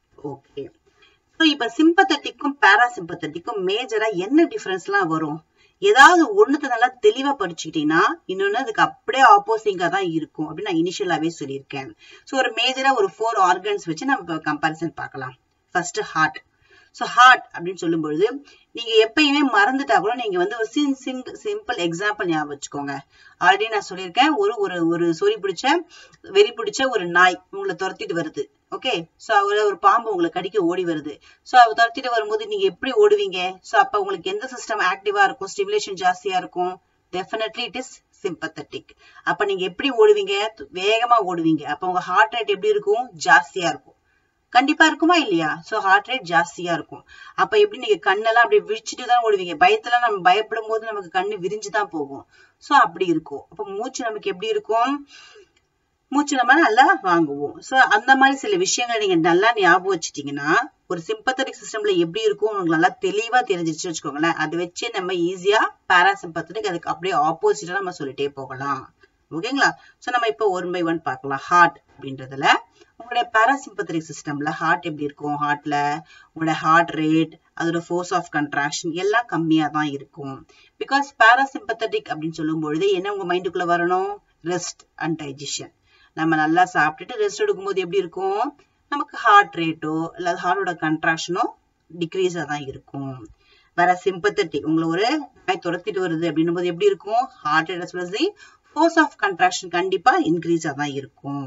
ஓகே ஸோ இப்போ சிம்பத்தட்டிக்கும் பாராசிம்பத்தட்டிக்கும் மேஜரா என்ன டிஃபரன்ஸ்லாம் வரும் ஏதாவது ஒண்ணுத்த நல்லா தெளிவா படிச்சுக்கிட்டீங்கன்னா இன்னொன்னு அதுக்கு அப்படியே ஆப்போசிங்கா தான் இருக்கும் அப்படின்னு நான் இனிஷியலாவே சொல்லியிருக்கேன் ஸோ ஒரு மேஜரா ஒரு ஃபோர் ஆர்கன்ஸ் வச்சு நம்ம கம்பாரிசன் பார்க்கலாம் ஃபர்ஸ்ட் ஹார்ட் ஸோ ஹார்ட் அப்படின்னு சொல்லும்பொழுது நீங்க எப்பயுமே மறந்துட்டா கூட நீங்க வந்து ஒரு சிங் சிங் சிம்பிள் எக்ஸாம்பிள் ஞாபகம் வச்சுக்கோங்க ஆல்ரெடி நான் சொல்லியிருக்கேன் ஒரு ஒரு ஒரு சொறி பிடிச்ச வெறி பிடிச்ச ஒரு நாய் உங்களை துரத்திட்டு வருது ஓகே ஸோ அவரை ஒரு பாம்பு உங்களை கடிக்க ஓடி வருது ஸோ அவர் துரத்திட்டு வரும்போது நீங்க எப்படி ஓடுவீங்க ஸோ அப்ப உங்களுக்கு எந்த சிஸ்டம் ஆக்டிவா இருக்கும் ஸ்டிமுலேஷன் ஜாஸ்தியா இருக்கும் டெஃபினெட்லி இட் இஸ் சிம்பத்தட்டிக் அப்ப நீங்க எப்படி ஓடுவீங்க வேகமா ஓடுவீங்க அப்ப உங்க ஹார்ட் ரேட் எப்படி இருக்கும் ஜாஸ்தியா இருக்கும் கண்டிப்பா இருக்குமா இல்லையா சோ ஹார்ட் ரேட் ஜாஸ்தியா இருக்கும் அப்ப எப்படி நீங்க கண்ணெல்லாம் அப்படி விரிச்சிட்டு தான் ஓடுவீங்க பயத்துல நம்ம பயப்படும் போது நமக்கு கண்ணு விரிஞ்சு தான் போகும் சோ அப்படி இருக்கும் அப்ப மூச்சு நமக்கு எப்படி இருக்கும் மூச்சு நம்ம நல்லா வாங்குவோம் சோ அந்த மாதிரி சில விஷயங்களை நீங்க நல்லா ஞாபகம் வச்சுட்டீங்கன்னா ஒரு சிம்பத்தட்டிக் சிஸ்டம்ல எப்படி இருக்கும் உங்களுக்கு நல்லா தெளிவா தெரிஞ்சிருச்சு வச்சுக்கோங்களேன் அதை வச்சு நம்ம ஈஸியா பாராசிம்பத்தட்டிக் அதுக்கு அப்படியே ஆப்போசிட்டா நம்ம சொல்லிட்டே போகலாம் ஓகேங்களா சோ நம்ம இப்போ ஒன் பை ஒன் பார்க்கலாம் ஹார்ட் அப்படின்றதுல உங்களுடைய பாராசிம்பத்தட்டிக் சிஸ்டம்ல ஹார்ட் எப்படி இருக்கும் ஹார்ட்ல உங்களோட ஹார்ட் ரேட் அதோட ஃபோர்ஸ் ஆஃப் கன்ட்ராக்ஷன் எல்லாம் கம்மியா தான் இருக்கும் பிகாஸ் பாராசிம்பத்தட்டிக் அப்படின்னு சொல்லும் பொழுது என்ன உங்க மைண்டுக்குள்ள வரணும் ரெஸ்ட் அண்ட் டைஜஷன் நம்ம நல்லா சாப்பிட்டுட்டு ரெஸ்ட் எடுக்கும்போது எப்படி இருக்கும் நமக்கு ஹார்ட் ரேட்டோ இல்ல ஹார்ட்டோட கன்ட்ராக்ஷனோ டிக்ரீஸா தான் இருக்கும் வேற சிம்பத்தட்டிக் உங்களை ஒரு நாய் துரத்திட்டு வருது அப்படின்னும் போது எப்படி இருக்கும் heart rate force of contraction கண்டிப்பா இன்க்ரீஸா தான் இருக்கும்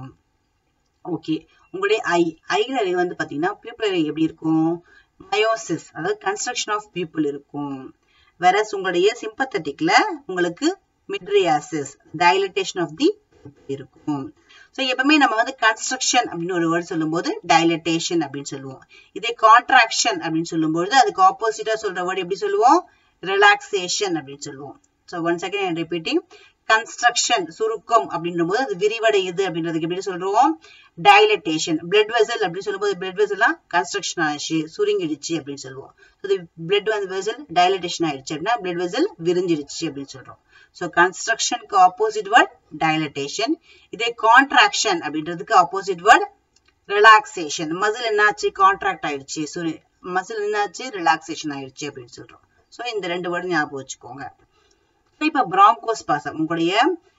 ஓகே உங்களுடைய ஐ ஐல வந்து பாத்தீங்கன்னா பியூப்பிள் எப்படி இருக்கும் மயோசிஸ் அதாவது கன்ஸ்ட்ரக்ஷன் ஆஃப் பியூப்பிள் இருக்கும் வேற உங்களுடைய சிம்பத்தட்டிக்ல உங்களுக்கு மிட்ரியாசிஸ் டைலட்டேஷன் ஆஃப் தி இருக்கும் ஸோ எப்பவுமே நம்ம வந்து கன்ஸ்ட்ரக்ஷன் அப்படின்னு ஒரு வேர்ட் சொல்லும்போது டைலட்டேஷன் அப்படின்னு சொல்லுவோம் இதே கான்ட்ராக்ஷன் அப்படின்னு சொல்லும்போது அதுக்கு ஆப்போசிட்டா சொல்ற வேர்ட் எப்படி சொல்லுவோம் ரிலாக்ஸேஷன் அப்படின்னு சொல்லுவோம் so one second repeating construction சுருக்கம் அப்படின்ற போது அது விரிவடையுது அப்படின்றதுக்கு எப்படி சொல்றோம் டைலட்டேஷன் பிளட் வெசல் அப்படின்னு சொல்லும்போது பிளட் வெசல்லாம் கன்ஸ்ட்ரக்ஷன் ஆயிடுச்சு சுருங்கிடுச்சு அப்படின்னு சொல்லுவோம் இது பிளட் வந்து வெசல் டைலட்டேஷன் ஆயிடுச்சு அப்படின்னா பிளட் வெசல் விரிஞ்சிடுச்சு அப்படின்னு சொல்றோம் ஸோ கன்ஸ்ட்ரக்ஷனுக்கு ஆப்போசிட் வேர்ட் டைலட்டேஷன் இதே கான்ட்ராக்ஷன் அப்படின்றதுக்கு ஆப்போசிட் வேர்ட் ரிலாக்ஸேஷன் மசில் என்னாச்சு கான்ட்ராக்ட் ஆயிடுச்சு சுரு மசில் என்னாச்சு ரிலாக்ஸேஷன் ஆயிடுச்சு அப்படின்னு சொல்றோம் ஸோ இந்த ரெண்டு வேர்டு ஞாபகம் வச்சுக்கோங்க இப்ப பிராங்கோஸ் பாசம் உங்களுடைய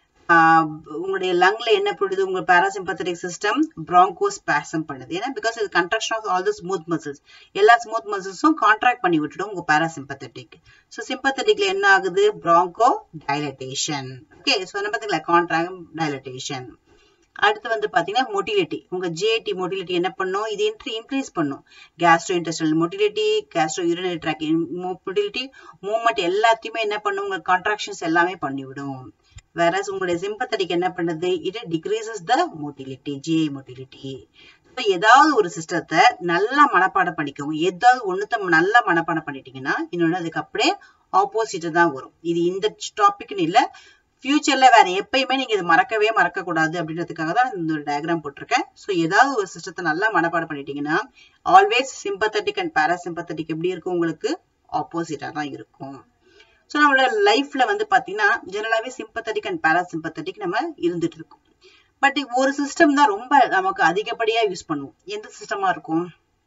உங்களுடைய லங்ல என்ன பண்ணுது உங்க பாராசிம்பத்தட்டிக் சிஸ்டம் பிராங்கோஸ் பாசம் பண்ணுது ஏன்னா பிகாஸ் இது contraction of all the smooth muscles எல்லா ஸ்மூத் மசில்ஸும் கான்ட்ராக்ட் பண்ணி விட்டுடும் உங்க பாராசிம்பத்தட்டிக் ஸோ சிம்பத்தட்டிக்ல என்ன ஆகுது பிராங்கோ டைலட்டேஷன் ஓகே ஸோ என்ன பார்த்தீங்களா கான்ட்ராக்ட் டைலட்டேஷன் அடுத்து வந்து பாத்தீங்கன்னா மொட்டிலிட்டி உங்க ஜிஐடி மொட்டிலிட்டி என்ன பண்ணும் இது இன்க்ரீஸ் பண்ணும் gastro intestinal motility gastro urinary tract motility movement எல்லாத்தையுமே என்ன பண்ணும் உங்க கான்ட்ராக்ஷன்ஸ் எல்லாமே பண்ணிவிடும் வேற உங்களுடைய சிம்பத்தடிக்கு என்ன பண்ணுது இது decreases the motility GI motility ஏதாவது ஒரு சிஸ்டத்தை நல்லா மனப்பாடம் பண்ணிக்கோங்க ஏதாவது ஒண்ணுத்த நல்லா மனப்பாடம் பண்ணிட்டீங்கன்னா இன்னொன்னு அதுக்கு அப்படியே ஆப்போசிட் தான் வரும் இது இந்த டாபிக்னு இல்ல ஃபியூச்சர்ல வேற எப்பயுமே நீங்க இது மறக்கவே மறக்க கூடாது அப்படின்றதுக்காக தான் இந்த ஒரு டயக்ராம் போட்டிருக்கேன் ஸோ ஏதாவது ஒரு சிஸ்டத்தை நல்லா மனப்பாடம் பண்ணிட்டீங்கன்னா ஆல்வேஸ் சிம்பத்தட்டிக் அண்ட் பாராசிம்பத்தட்டிக் எப்படி இருக்கும் உங்களுக்கு ஆப்போசிட்டா தான் இருக்கும் ஸோ நம்மளோட லைஃப்ல வந்து பாத்தீங்கன்னா ஜெனரலாவே சிம்பத்தட்டிக் அண்ட் பாராசிம்பத்தட்டிக் நம்ம இருந்துட்டு இருக்கோம் பட் ஒரு சிஸ்டம் தான் ரொம்ப நமக்கு அதிகப்படியா யூஸ் பண்ணுவோம் எந்த சிஸ்டமா இருக்கும்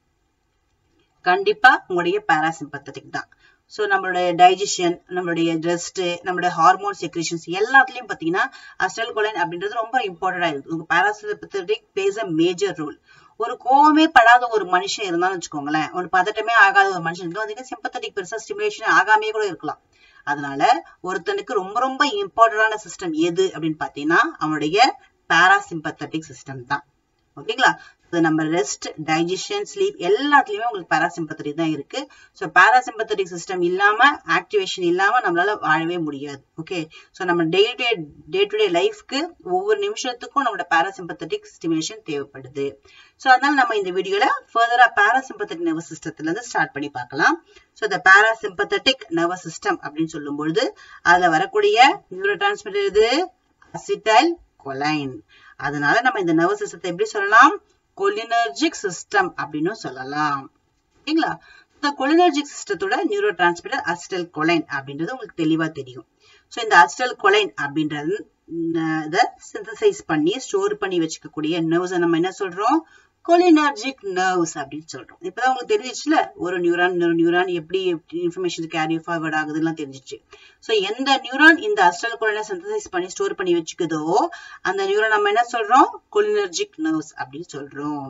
கண்டிப்பா உங்களுடைய பாராசிம்பத்தட்டிக் தான் ஸோ நம்மளுடைய டைஜஷன் நம்மளுடைய ரெஸ்ட் நம்மளுடைய ஹார்மோன் செக்ரேஷன்ஸ் எல்லாத்துலயும் பாத்தீங்கன்னா அஸ்டல் கொலைன் அப்படின்றது ரொம்ப இம்பார்ட்டண்டா இருக்கு உங்க parasympathetic plays a major role ஒரு கோவமே படாத ஒரு மனுஷன் இருந்தாலும் வச்சுக்கோங்களேன் ஒரு பதட்டமே ஆகாத ஒரு மனுஷன் இருந்தாலும் சிம்பத்தட்டிக் பெருசா ஸ்டிமுலேஷன் ஆகாமே கூட இருக்கலாம் அதனால ஒருத்தனுக்கு ரொம்ப ரொம்ப இம்பார்ட்டன்டான சிஸ்டம் எது அப்படின்னு பாத்தீங்கன்னா அவனுடைய பாராசிம்பத்தட்டிக் சிஸ்டம் தான் ஓகேங்களா நம்ம ரெஸ்ட் டைஜஷன் ஸ்லீப் எல்லாத்துலயுமே உங்களுக்கு பாராசிம்பத்தட்டிக் தான் இருக்கு ஸோ பாராசிம்பத்தட்டிக் சிஸ்டம் இல்லாம ஆக்டிவேஷன் இல்லாம நம்மளால வாழவே முடியாது ஓகே ஸோ நம்ம day to day to day லைஃப்க்கு ஒவ்வொரு நிமிஷத்துக்கும் நம்மளோட பாராசிம்பத்தட்டிக் ஸ்டிமுலேஷன் தேவைப்படுது ஸோ அதனால நம்ம இந்த வீடியோல ஃபர்தரா பாராசிம்பத்தட்டிக் நர்வஸ் சிஸ்டத்துல இருந்து ஸ்டார்ட் பண்ணி பார்க்கலாம் ஸோ இந்த பாராசிம்பத்தட்டிக் நர்வஸ் சிஸ்டம் அப்படின்னு சொல்லும் பொழுது அதுல வரக்கூடிய நியூரோ டிரான்ஸ்மிட்டர் இது அசிட்டைல் கொலைன் அதனால நம்ம இந்த நர்வஸ் சிஸ்டத்தை எப்படி சொல்லலாம் கொலினர்ஜிக் சிஸ்டம் அப்படின்னு சொல்லலாம் ஓகேங்களா இந்த கொலினர்ஜிக் சிஸ்டத்தோட நியூரோ டிரான்ஸ்மிட்டர் அசிட்டல் கொலைன் அப்படின்றது உங்களுக்கு தெளிவா தெரியும் ஸோ இந்த அசிட்டல் கொலைன் அப்படின்றது இதை சிந்தசைஸ் பண்ணி ஸ்டோர் பண்ணி வச்சுக்கக்கூடிய நர்வ்ஸை நம்ம என்ன சொல்றோம் கொலினர்ஜிக் நர்வ்ஸ் அப்படின்னு சொல்றோம் இப்பதான் உங்களுக்கு தெரிஞ்சிச்சுல ஒரு நியூரான் இன்னொரு நியூரான் எப்படி இன்ஃபர்மேஷன் கேரி ஃபார்வர்ட் ஆகுதுலாம் தெரிஞ்சிச்சு ஸோ எந்த நியூரான் இந்த அஸ்டல் கொலினை சிந்தசைஸ் பண்ணி ஸ்டோர் பண்ணி வச்சுக்குதோ அந்த நியூரான் நம்ம என்ன சொல்றோம் கொலினர்ஜிக் நர்வ்ஸ் அப்படின்னு சொல்றோம்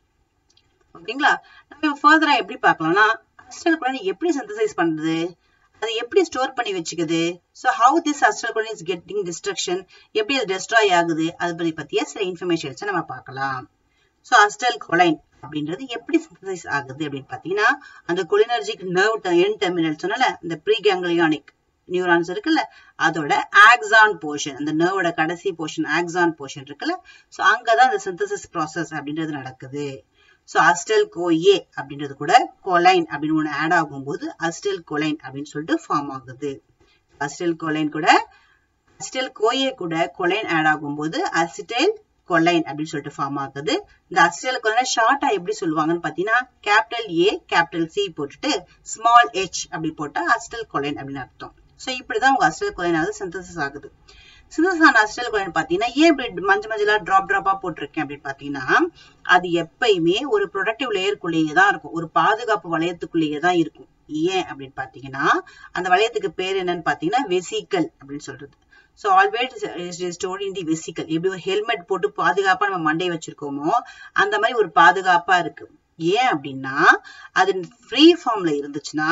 ஓகேங்களா நம்ம ஃபர்தரா எப்படி பார்க்கலாம்னா அஸ்டல் கொலினை எப்படி சிந்தசைஸ் பண்றது அதை எப்படி ஸ்டோர் பண்ணி வச்சுக்குது so how this acetylcholine is getting destruction எப்படி அது டெஸ்ட்ராய் ஆகுது அதை பத்தி பத்திய சில இன்ஃபர்மேஷன்ஸை நம்ம பார்க்கலாம் ஸோ அஸ்டல் கொலைன் அப்படின்றது எப்படி சிந்தசைஸ் ஆகுது அப்படின்னு பார்த்தீங்கன்னா அந்த கொலினர்ஜிக் நர்வ் என் டெர்மினல் சொன்னால இந்த ப்ரீ கேங்லியானிக் நியூரான்ஸ் இருக்குல்ல அதோட ஆக்ஸான் போர்ஷன் அந்த நர்வோட கடைசி போர்ஷன் ஆக்ஸான் போர்ஷன் இருக்குல்ல ஸோ அங்கதான் அந்த சிந்தசிஸ் ப்ராசஸ் அப்படின்றது நடக்குது ஸோ அஸ்டல் கோயே அப்படின்றது கூட கொலைன் அப்படின்னு ஒன்று ஆட் ஆகும்போது அஸ்டல் கொலைன் அப்படின்னு சொல்லிட்டு ஃபார்ம் ஆகுது அஸ்டல் கொலைன் கூட அஸ்டல் கோயே கூட கொலைன் ஆட் ஆகும்போது அசிட்டைல் கொலைன் அப்படின்னு சொல்லிட்டு ஃபார்ம் ஆகுது இந்த அசிட்டல் கொலைனை ஷார்ட்டா எப்படி சொல்லுவாங்கன்னு பாத்தீங்கன்னா கேபிட்டல் ஏ கேபிட்டல் சி போட்டுட்டு ஸ்மால் ஹெச் அப்படி போட்டா அசிட்டல் கொலைன் அப்படின்னு அர்த்தம் ஸோ இப்படிதான் உங்க அசிட்டல் கொலைன் ஆகுது சிந்தசிஸ் ஆகுது சிந்தசிஸ் ஆன அசிட்டல் கொலைன் பாத்தீங்கன்னா ஏன் இப்படி மஞ்சள் மஞ்சளா டிராப் டிராப்பா போட்டிருக்கேன் அப்படின்னு பாத்தீங்கன்னா அது எப்பயுமே ஒரு ப்ரொடக்டிவ் லேயருக்குள்ளேயே தான் இருக்கும் ஒரு பாதுகாப்பு வளையத்துக்குள்ளேயே தான் இருக்கும் ஏன் அப்படின்னு பாத்தீங்கன்னா அந்த வளையத்துக்கு பேர் என்னன்னு பாத்தீங்கன்னா வெசிக்கல் அப்படின்னு சொல்றது so always store in the vesicle எப்படி ஒரு ஹெல்மெட் போட்டு பாதுகாப்பா நம்ம மண்டை வச்சிருக்கோமோ அந்த மாதிரி ஒரு பாதுகாப்பா இருக்கு ஏன் அப்படின்னா அது ஃப்ரீ ஃபார்ம்ல இருந்துச்சுன்னா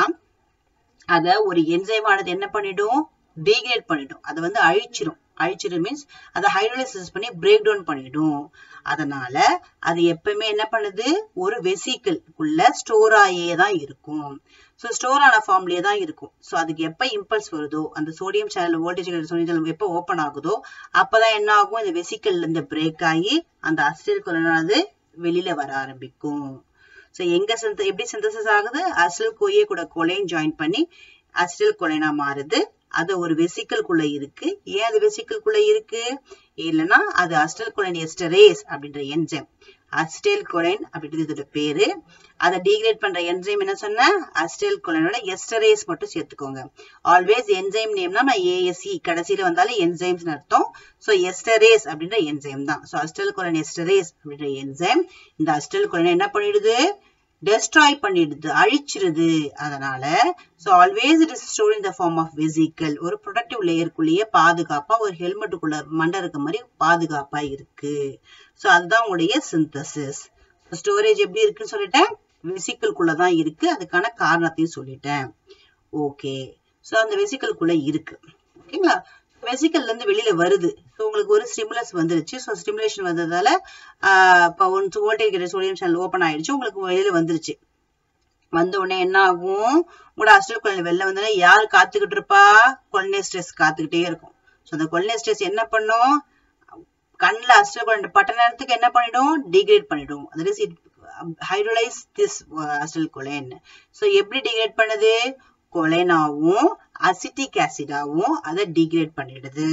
அத ஒரு என்சைமானது என்ன பண்ணிடும் டீக்ரேட் பண்ணிடும் அதை வந்து அழிச்சிடும் அழிச்சிடும் மீன்ஸ் அதை ஹைட்ரோலைசிஸ் பண்ணி பிரேக் டவுன் பண்ணிடும் அதனால அது எப்பவுமே என்ன பண்ணுது ஒரு வெசிக்கல்குள்ள ஸ்டோர் ஆகியே தான் இருக்கும் ஸோ ஸ்டோர் ஆன ஃபார்ம்லயே தான் இருக்கும் ஸோ அதுக்கு எப்போ இம்பல்ஸ் வருதோ அந்த sodium channel voltage sodium channel எப்போ ஓப்பன் ஆகுதோ அப்பதான் என்ன ஆகும் இந்த வெசிக்கல்ல இருந்து பிரேக் ஆகி அந்த அசிட்டல் கொலனானது வெளியில வர ஆரம்பிக்கும் ஸோ எங்க சிந்த எப்படி சிந்தசிஸ் ஆகுது அசிட்டல் கோயே கூட கொலைன் ஜாயின் பண்ணி அசிட்டல் கொலைனா மாறுது அது ஒரு வெசிக்கல்குள்ள இருக்கு ஏன் அது வெசிக்கல்குள்ள இருக்கு இல்லைன்னா அது அஸ்டல் கொலைன் எஸ்டரேஸ் அப்படின்ற என்ஜைம் அஸ்டேல் கொலைன் அப்படின்றது இதோட பேரு அதை டீக்ரேட் பண்ற என்ஜைம் என்ன சொன்ன அஸ்டேல் கொலைனோட எஸ்டரேஸ் மட்டும் சேர்த்துக்கோங்க ஆல்வேஸ் என்ஜைம் நேம்னா நான் ஏஎஸ்சி கடைசியில வந்தாலும் என்ஜைம்ஸ் அர்த்தம் ஸோ எஸ்டரேஸ் அப்படின்ற என்ஜைம் தான் ஸோ அஸ்டல் கொலைன் எஸ்டரேஸ் அப்படின்ற என்ஜைம் இந்த அஸ்டல் கொலைன் என்ன பண்ணிடுது டெஸ்ட்ராய் பண்ணிடுது அழிச்சிருது அதனால so always it is store in the form of vesicle ஒரு ப்ரொடக்டிவ் லேயருக்குள்ளேயே பாதுகாப்பா ஒரு ஹெல்மெட்டுக்குள்ள மண்டை இருக்க மாதிரி பாதுகாப்பா இருக்கு ஸோ அதுதான் உங்களுடைய சிந்தசிஸ் ஸ்டோரேஜ் எப்படி இருக்குன்னு சொல்லிட்டேன் வெசிக்கல்குள்ள தான் இருக்கு அதுக்கான காரணத்தையும் சொல்லிட்டேன் ஓகே ஸோ அந்த வெசிக்கல்குள்ள இருக்கு ஓகேங்களா வெசிக்கல்ல இருந்து வெளியில வருது ஸோ உங்களுக்கு ஒரு ஸ்டிமுலஸ் வந்துருச்சு ஸோ ஸ்டிமுலேஷன் வந்ததால இப்போ one voltage sodium channel open ஆயிடுச்சு உங்களுக்கு வெளியில வந்துருச்சு வந்த உடனே என்ன ஆகும் உங்களோட அஸ்டல் குழந்தை வெளில வந்தோடனே யார் காத்துக்கிட்டு இருப்பா கொல்னே ஸ்ட்ரெஸ் காத்துக்கிட்டே இருக்கும் ஸோ அந்த கொல்னே ஸ்ட்ரெஸ் என்ன பண்ணும் கண்ணில் அஸ்டல் குழந்தை பட்ட நேரத்துக்கு என்ன பண்ணிடும் டிகிரேட் பண்ணிடும் that is it hydrolyse this acetylcholine so எப்படி டிகிரேட் பண்ணுது கொலைனாவும் அசிட்டிக் ஆசிடாவும் அதை டிகிரேட் பண்ணிடுது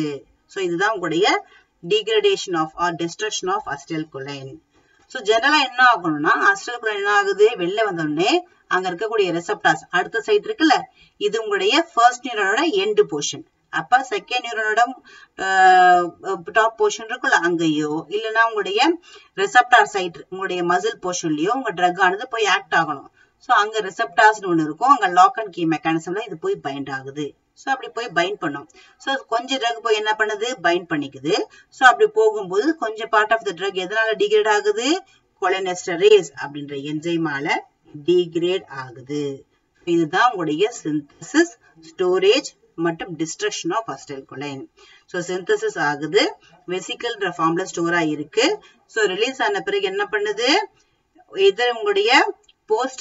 ஸோ இதுதான் உங்களுடைய degradation of or destruction of acetylcholine so ஜெனரலா என்ன ஆகணும்னா acetylcholine என்ன ஆகுது வெளில வந்தோடனே அங்க இருக்கக்கூடிய ரெசப்டார்ஸ் அடுத்த சைட் இருக்குல்ல இது உங்களுடைய ஃபர்ஸ்ட் நியூரோட எண்டு போர்ஷன் அப்ப செகண்ட் நியூரோட டாப் போர்ஷன் இருக்குல்ல அங்கேயோ இல்லைன்னா உங்களுடைய ரெசப்டார் சைட் உங்களுடைய மசில் போர்ஷன்லயோ உங்க ட்ரக் ஆனது போய் ஆக்ட் ஆகணும் ஸோ அங்க ரிசப்டார்ஸ்னு ஒன்று இருக்கும் அங்க லாக் அண்ட் கீ மெக்கானிசம்ல இது போய் பைண்ட் ஆகுது ஸோ அப்படி போய் பைண்ட் பண்ணும் ஸோ கொஞ்சம் ட்ரக் போய் என்ன பண்ணுது பைண்ட் பண்ணிக்குது ஸோ அப்படி போகும்போது கொஞ்சம் பார்ட் ஆஃப் த ட்ரக் எதனால டிகிரேட் ஆகுது கொலனெஸ்டரேஸ் அப்படின்ற என்ஜைமால டிகிரேட் ஆகுது இதுதான் உங்களுடைய சிந்தசிஸ் ஸ்டோரேஜ் மற்றும் destruction of acetylcholine so synthesis ஆகுது வெசிக்கல்ன்ற ஃபார்ம்ல ஸ்டோர் ஆகிருக்கு ஸோ ரிலீஸ் ஆன பிறகு என்ன பண்ணுது எதிர உங்களுடைய போஸ்ட்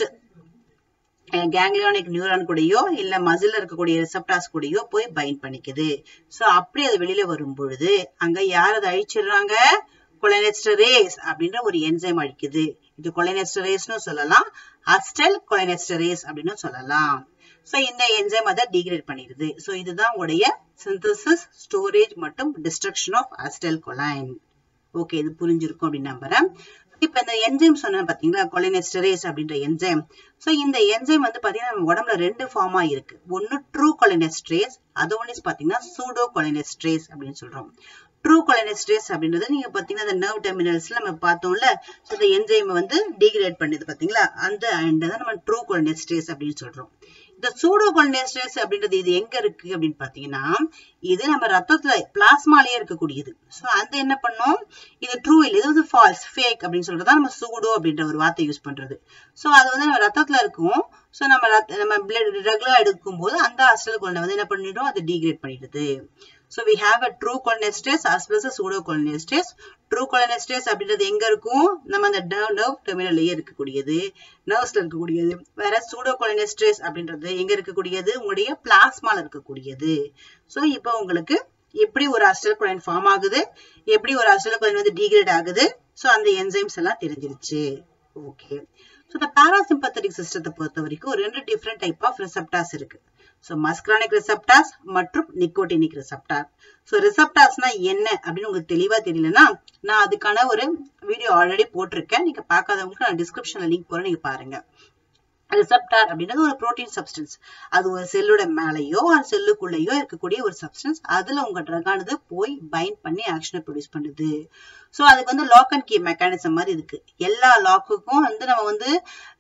கேங்லியானிக் நியூரான் கூடயோ இல்ல மசில் இருக்கக்கூடிய ரிசப்டார்ஸ் கூடயோ போய் பைண்ட் பண்ணிக்குது சோ அப்படி அது வெளியில வரும் பொழுது அங்க யார் அதை அழிச்சிடுறாங்க கொலைனெஸ்டரேஸ் அப்படின்ற ஒரு என்சைம் அழிக்குது இது கொலைனெஸ்டரேஸ்னு சொல்லலாம் அஸ்டல் கொலைனெஸ்டரேஸ் அப்படின்னு சொல்லலாம் சோ இந்த என்சைம் அதை டிகிரேட் பண்ணிடுது சோ இதுதான் உங்களுடைய சிந்தசிஸ் ஸ்டோரேஜ் மற்றும் destruction of acetylcholine okay இது புரிஞ்சிருக்கும் அப்படின்னு நம்புறேன் இப்ப இந்த என்ஜைம் சொன்னேன் பாத்தீங்களா கொலினெஸ்டரேஸ் அப்படின்ற என்ஜைம் சோ இந்த என்ஜைம் வந்து பாத்தீங்கன்னா நம்ம உடம்புல ரெண்டு ஃபார்மா இருக்கு ஒன்னு ட்ரூ கொலினெஸ்ட்ரேஸ் அது ஒன்று பாத்தீங்கன்னா சூடோ கொலினெஸ்ட்ரேஸ் அப்படின்னு சொல்றோம் ட்ரூ கொலினெஸ்ட்ரேஸ் அப்படின்றது நீங்க பாத்தீங்கன்னா இந்த நர்வ் டெர்மினல்ஸ்ல நம்ம பார்த்தோம்ல சோ இந்த என்ஜைம் வந்து டிகிரேட் பண்ணுது பாத்தீங்களா அந்த அண்ட் தான் நம்ம ட்ரூ கொலினெஸ்ட்ரேஸ் அப்படின்னு சொல்றோம் இந்த சூடோ கொலினெஸ்ட்ரேஸ் அப்படின்றது இது எங்க இருக்கு அப்படின்னு பாத்தீங்கன்னா இது நம்ம ரத்தத்துல பிளாஸ்மாலேயே இருக்கக்கூடியது சோ அந்த என்ன பண்ணும் இது ட்ரூ இல்லை இது வந்து ஃபால்ஸ் ஃபேக் அப்படின்னு சொல்றதா நம்ம சூடோ அப்படின்ற ஒரு வார்த்தை யூஸ் பண்றது சோ அது வந்து நம்ம ரத்தத்துல இருக்கும் சோ நம்ம நம்ம பிளட் ரெகுலரா எடுக்கும் போது அந்த அஸ்டல் கொலினை வந்து என்ன பண்ணிடும் அது டிகிரேட் பண்ணிடுது So we have a true cholinesterase as well as a pseudo cholinesterase. True cholinesterase அப்படின்றது எங்க இருக்கும் நம்ம அந்த நர்வ் டெர்மினல்லையே இருக்கக்கூடியது நர்வ்ஸ்ல இருக்கக்கூடியது வேற சூடோ கொலினெஸ்ட்ரேஸ் அப்படின்றது எங்க இருக்கக்கூடியது உங்களுடைய பிளாஸ்மால இருக்கக்கூடியது சோ இப்போ உங்களுக்கு எப்படி ஒரு அஸ்டல் கொலைன் ஃபார்ம் ஆகுது எப்படி ஒரு அஸ்டல் கொலைன் வந்து டிகிரேட் ஆகுது சோ அந்த என்சைம்ஸ் எல்லாம் தெரிஞ்சிருச்சு ஓகே ஸோ இந்த பாராசிம்பத்தட்டிக் சிஸ்டத்தை பொறுத்த வரைக்கும் ரெண்டு டிஃப்ரெண்ட் டைப் ஆஃப் ரிசப்டார்ஸ் இருக்கு ஸோ மஸ்கிரானிக் ரிசப்டார்ஸ் மற்றும் நிக்கோட்டினிக் ரிசப்டார் ஸோ ரிசப்டார்ஸ்னா என்ன அப்படின்னு உங்களுக்கு தெளிவா தெரியலனா நான் அதுக்கான ஒரு வீடியோ ஆல்ரெடி போட்டிருக்கேன் நீங்க பார்க்காதவங்களுக்கு நான் டிஸ்கிரிப்ஷன்ல லிங்க் போறேன் நீங்க பாருங்க ரிசப்டார் அப்படின்றது ஒரு புரோட்டீன் சப்ஸ்டன்ஸ் அது ஒரு செல்லோட மேலேயோ ஒரு செல்லுக்குள்ளேயோ இருக்கக்கூடிய ஒரு சப்ஸ்டன்ஸ் அதுல உங்க ட்ரக் ஆனது போய் பைண்ட் பண்ணி ஆக்ஷனை ப்ரொடியூஸ் பண்ணுது ஸோ அதுக்கு வந்து லாக் அண்ட் கீ மெக்கானிசம் மாதிரி இருக்கு எல்லா லாக்குக்கும் வந்து நம்ம வந்து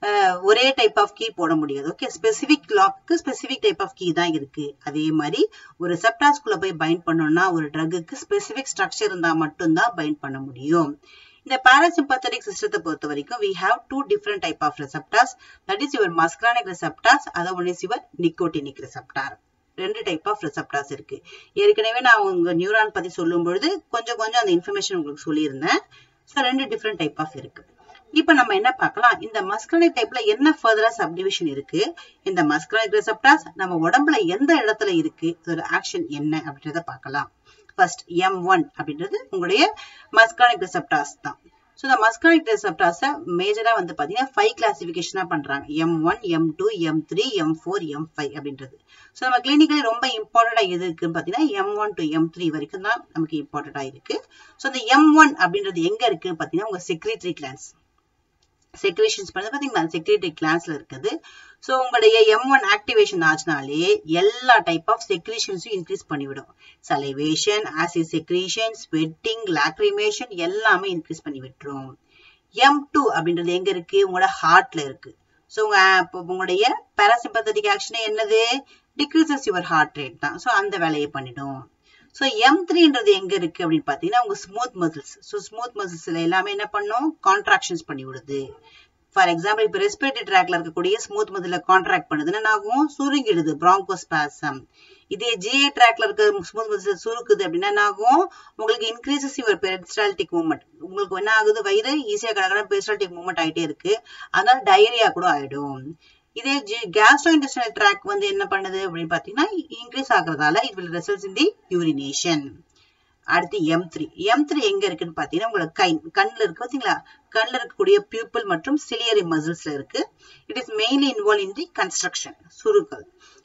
ஒரே டைப் ஆஃப் கீ போட முடியாது okay specific lock specific type of key தான் இருக்கு அதே மாதிரி ஒரு ரெசப்டார்ஸ்குள்ள போய் பைண்ட் பண்ணோம்னா ஒரு ட்ரக்குக்கு ஸ்பெசிபிக் ஸ்ட்ரக்சர் இருந்தா மட்டும்தான் பைண்ட் பண்ண முடியும் இந்த parasympathetic சிஸ்டத்தை பொறுத்த வரைக்கும் we have two different type of receptors that is your muscarinic receptors other one is your nicotinic receptor ரெண்டு டைப் ஆஃப் ரிசப்டார்ஸ் இருக்கு ஏற்கனவே நான் உங்க நியூரான் பத்தி சொல்லும் பொழுது கொஞ்சம் கொஞ்சம் அந்த இன்ஃபர்மேஷன் உங்களுக்கு சொல்லியிருந்தேன் ஸோ ரெண்டு டிஃப்ரெண்ட் டைப் ஆஃப் இருக்கு இப்ப நம்ம என்ன பார்க்கலாம் இந்த மஸ்கரனிக் டைப்ல என்ன ஃபர்தரா சப்டிவிஷன் இருக்கு இந்த மஸ்கரனிக் ரிசப்டார்ஸ் நம்ம உடம்புல எந்த இடத்துல இருக்கு அதோட ஆக்ஷன் என்ன அப்படின்றத பார்க்கலாம் ஃபர்ஸ்ட் எம் ஒன் அப்படின்றது உங்களுடைய மஸ்கானிக் ரிசப்டார்ஸ் தான் ஸோ இந்த மஸ்கானிக் ரிசப்டார்ஸை மேஜரா வந்து பாத்தீங்கன்னா ஃபைவ் கிளாசிபிகேஷனா பண்றாங்க M one M two M three M four M five அப்படின்றது ஸோ நம்ம கிளினிக்கலி ரொம்ப இம்பார்ட்டண்டா எது இருக்குன்னு பாத்தீங்கன்னா M one to M three வரைக்கும் தான் நமக்கு இம்பார்ட்டண்டா இருக்கு ஸோ இந்த எம் ஒன் அப்படின்றது எங்க இருக்குன்னு பாத்தீங்கன்னா உங்க செக்ரட்டரி கிளான்ஸ் செக்ரேஷன்ஸ் பண்ணது பாத்தீங்களா செக்ரட்டரி கிளான்ஸ்ல இருக்குது ஸோ உங்களுடைய எம் ஒன் ஆக்டிவேஷன் ஆச்சுனாலே எல்லா டைப் ஆஃப் செக்ரேஷன்ஸும் இன்க்ரீஸ் பண்ணிவிடும் salivation acid secretion sweating lacrimation எல்லாமே இன்க்ரீஸ் பண்ணி விட்டுரும் எம் டூ அப்படின்றது எங்க இருக்கு உங்களோட ஹார்ட்ல இருக்கு ஸோ உங்க உங்களுடைய பேராசிம்பத்தட்டிக் ஆக்ஷன் என்னது டிக்ரீசஸ் யுவர் ஹார்ட் ரேட் தான் ஸோ அந்த வேலையை பண்ணிடும் ஸோ எம் த்ரீன்றது எங்க இருக்கு அப்படின்னு பாத்தீங்கன்னா உங்க ஸ்மூத் மசில்ஸ் ஸோ ஸ்மூத் மசில்ஸ்ல எல்லாமே என்ன பண்ணும் கான்ட்ராக்ஷன்ஸ் பண்ணி விடுது ஃபார் எக்ஸாம்பிள் இப்போ ரெஸ்பிரேட்டரி ட்ராக்ல இருக்கக்கூடிய ஸ்மூத் மசில கான்ட்ராக்ட் பண்ணுதுன்னா என்னாகும் சுருங்கிடுது பிராங்கோஸ்பாசம் இதே ஜிஏ ட்ராக்ல இருக்க ஸ்மூத் மசில் சுருக்குது அப்படின்னா என்னாகும் உங்களுக்கு இன்க்ரீசஸ் யுவர் பெரிஸ்டால்டிக் மூவ்மெண்ட் உங்களுக்கு என்ன ஆகுது வயிறு ஈஸியா கடற்கட பெரிஸ்டால்டிக் மூவ்மெண்ட் ஆயிட்டே இருக்கு அதனால டயரியா கூட ஆயிடும் இதே கேஸ்ட்ரோ இன்டெஸ்டினல் ட்ராக் வந்து என்ன பண்ணுது அப்படின்னு பாத்தீங்கன்னா இன்க்ரீஸ் ஆகுறதால it will result in the urination அடுத்து எம் த்ரீ எம் த்ரீ எங்க இருக்குன்னு பாத்தீங்கன்னா உங்களுக்கு கை கண்ணுல இருக்கு பாத்தீங்களா கண்ணுல இருக்கக்கூடிய பியூப்பிள் மற்றும் சிலியரி மசில்ஸ்ல இருக்கு it is mainly involve in the construction சுருக்கல்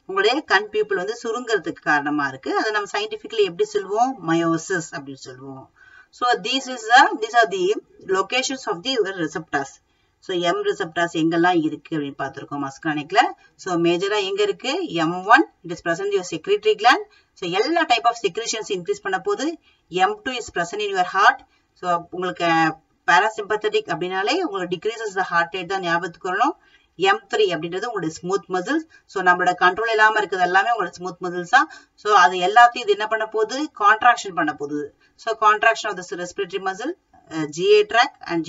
உங்களுடைய கண் பியூப்பிள் வந்து சுருங்கிறதுக்கு காரணமா இருக்கு அதை நம்ம சயின்டிபிக்கலி எப்படி சொல்லுவோம் மயோசிஸ் அப்படின்னு சொல்லுவோம் so these is these are the locations of the receptors so M receptors எங்கெல்லாம் இருக்கு அப்படின்னு பார்த்துருக்கோம் மஸ்கானிக்ல ஸோ மேஜரா எங்க இருக்கு M one it is present your secretary gland so எல்லா டைப் ஆஃப் செக்ரிஷன்ஸ் இன்க்ரீஸ் பண்ண போது M two is present in your heart so உங்களுக்கு பாராசிம்பத்தட்டிக் அப்படின்னாலே உங்களுக்கு டிக்ரீசஸ் த ஹார்ட் ரேட் தான் ஞாபகத்துக்கு வரணும் எம் த்ரீ அப்படின்றது உங்களுடைய ஸ்மூத் மசில்ஸ் ஸோ நம்மளோட கண்ட்ரோல் இல்லாம இருக்கிறது எல்லாமே உங்களோட ஸ்மூத் மசில்ஸ் தான் ஸோ அது எல்லாத்தையும் இது என்ன பண்ண போகுது கான்ட்ராக்ஷன் பண்ண போகுது so contraction of the respiratory muscle GI tract and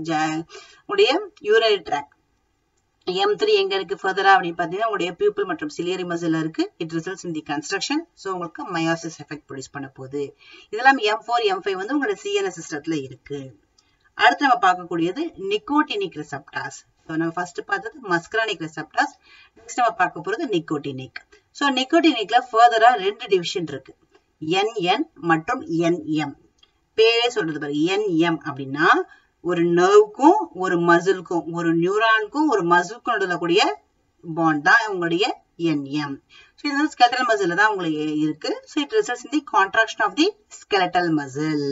உடைய யூரரி ட்ராக் எம் த்ரீ எங்க இருக்கு ஃபர்தரா அப்படின்னு பாத்தீங்கன்னா உங்களுடைய பியூப்பிள் மற்றும் சிலியரி மசில் இருக்கு it results in the construction so உங்களுக்கு மயோசிஸ் எஃபெக்ட் ப்ரொடியூஸ் பண்ண போகுது இதெல்லாம் எம் ஃபோர் எம் ஃபைவ் வந்து உங்களோட சிஎன்எஸ் சிஸ்டத்துல இருக்கு அடுத்து நம்ம பார்க்கக்கூடியது நிக்கோட்டினிக் ரிசப்டாஸ் ஸோ நம்ம ஃபர்ஸ்ட் பார்த்தது மஸ்கிரானிக் ரிசப்டாஸ் நெக்ஸ்ட் நம்ம பார்க்க போறது நிக்கோட்டினிக் ஸோ நிக்கோட்டினிக்ல ஃபர்தரா ரெண்டு டிவிஷன் இருக்கு என்என் மற்றும் என்எம் பேரே சொல்றது பாருங்க என்எம் அப்படின்னா ஒரு நர்வுக்கும் ஒரு மசிலுக்கும் ஒரு நியூரானுக்கும் ஒரு மசிலுக்கும் நடுவில் கூடிய பாண்ட் தான் உங்களுடைய என்எம் ஸோ இது வந்து ஸ்கெலட்டல் மசில் தான் உங்களுக்கு இருக்கு so it results in the contraction of the skeletal muscle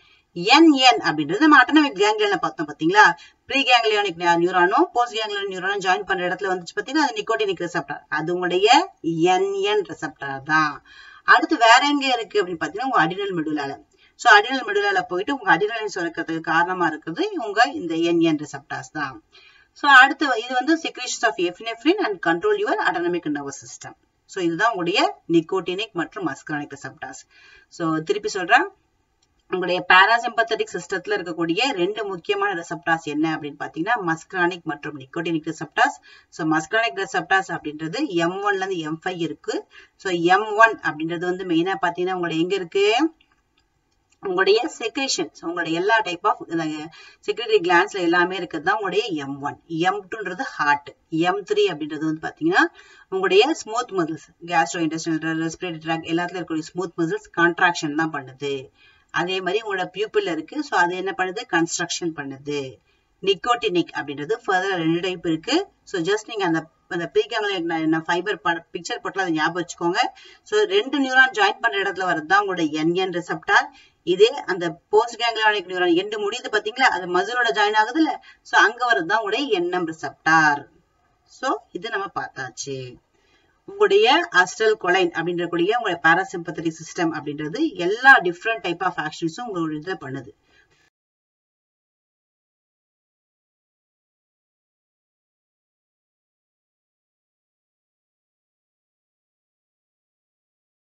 NN அப்படின்றது நம்ம அட்டனமிக் கேங்லியன் பார்த்தோம் பாத்தீங்களா ப்ரீ கேங்லியானிக் நியூரானும் போஸ்ட் கேங்லியன் நியூரானும் ஜாயின் பண்ற இடத்துல வந்துச்சு பாத்தீங்கன்னா அது நிக்கோட்டினிக் ரிசப்டார் அது உங்களுடைய என்என் ரிசப்டார் தான் அடுத்து வேற எங்க இருக்கு அப்படின்னு பாத்தீங்கன்னா உங்க அடினல் மெடுலால ஸோ அடினல் மெடுலால போயிட்டு உங்க அடினலின் சுரக்கிறதுக்கு காரணமா இருக்கிறது உங்க இந்த என்என் ரிசப்டார்ஸ் தான் ஸோ அடுத்து இது வந்து secretions of epinephrine and control your autonomic nervous system so இதுதான் உங்களுடைய நிக்கோட்டினிக் மற்றும் மஸ்கானிக் ரிசப்டார்ஸ் ஸோ திருப்பி சொல்றேன் உங்களுடைய பாராசிம்பத்தட்டிக் சிஸ்டத்துல இருக்கக்கூடிய ரெண்டு முக்கியமான ரிசப்டார்ஸ் என்ன அப்படின்னு பாத்தீங்கன்னா மஸ்கிரானிக் மற்றும் nicotinic receptors so muscarinic receptors அப்படின்றது எம் ஒன்ல இருந்து எம் ஃபைவ் இருக்கு ஸோ எம் ஒன் அப்படின்றது வந்து மெயினா பாத்தீங்கன்னா உங்களுடைய எங்க இருக்கு உங்களுடைய செக்ரேஷன்ஸ் உங்களுடைய எல்லா டைப் ஆஃப் செக்ரட்டரி கிளான்ஸ்ல எல்லாமே இருக்கிறது தான் உங்களுடைய எம் ஒன் எம் டூன்றது ஹார்ட் எம் த்ரீ அப்படின்றது வந்து பாத்தீங்கன்னா உங்களுடைய smooth muscles gastro intestinal respiratory tract எல்லாத்துல இருக்கக்கூடிய ஸ்மூத் மசில்ஸ் கான்ட்ராக்ஷன் தான் பண்ணுது அதே மாதிரி உங்களோட பியூப்பிள் இருக்கு ஸோ அது என்ன பண்ணுது கன்ஸ்ட்ரக்ஷன் பண்ணுது நிக்கோட்டினிக் அப்படின்றது ஃபர்தர் ரெண்டு டைப் இருக்கு ஸோ ஜஸ்ட் நீங்க அந்த அந்த ப்ரீகேங்கல ஃபைபர் பிக்சர் போட்டல அதை ஞாபகம் வச்சுக்கோங்க ஸோ ரெண்டு நியூரான் ஜாயின் பண்ற இடத்துல வரது தான் உங்களோட என்என் ரிசப்டார் இதே அந்த போஸ்ட் கேங்லியானிக் நியூரான் எண்டு முடியுது பாத்தீங்களா அது மசிலோட ஜாயின் ஆகுது இல்ல ஸோ அங்க வரது தான் உங்களுடைய என்எம் ரிசப்டார் ஸோ இது நம்ம பார்த்தாச்சு உங்களுடைய அஸ்டல் கொலைன் அப்படின்றக்கூடிய உங்களுடைய பாராசிம்பத்தட்டிக் சிஸ்டம் அப்படின்றது எல்லா டிஃப்ரெண்ட் டைப் ஆஃப் ஆக்ஷன்ஸும் உங்களுடைய இதுல பண்ணுது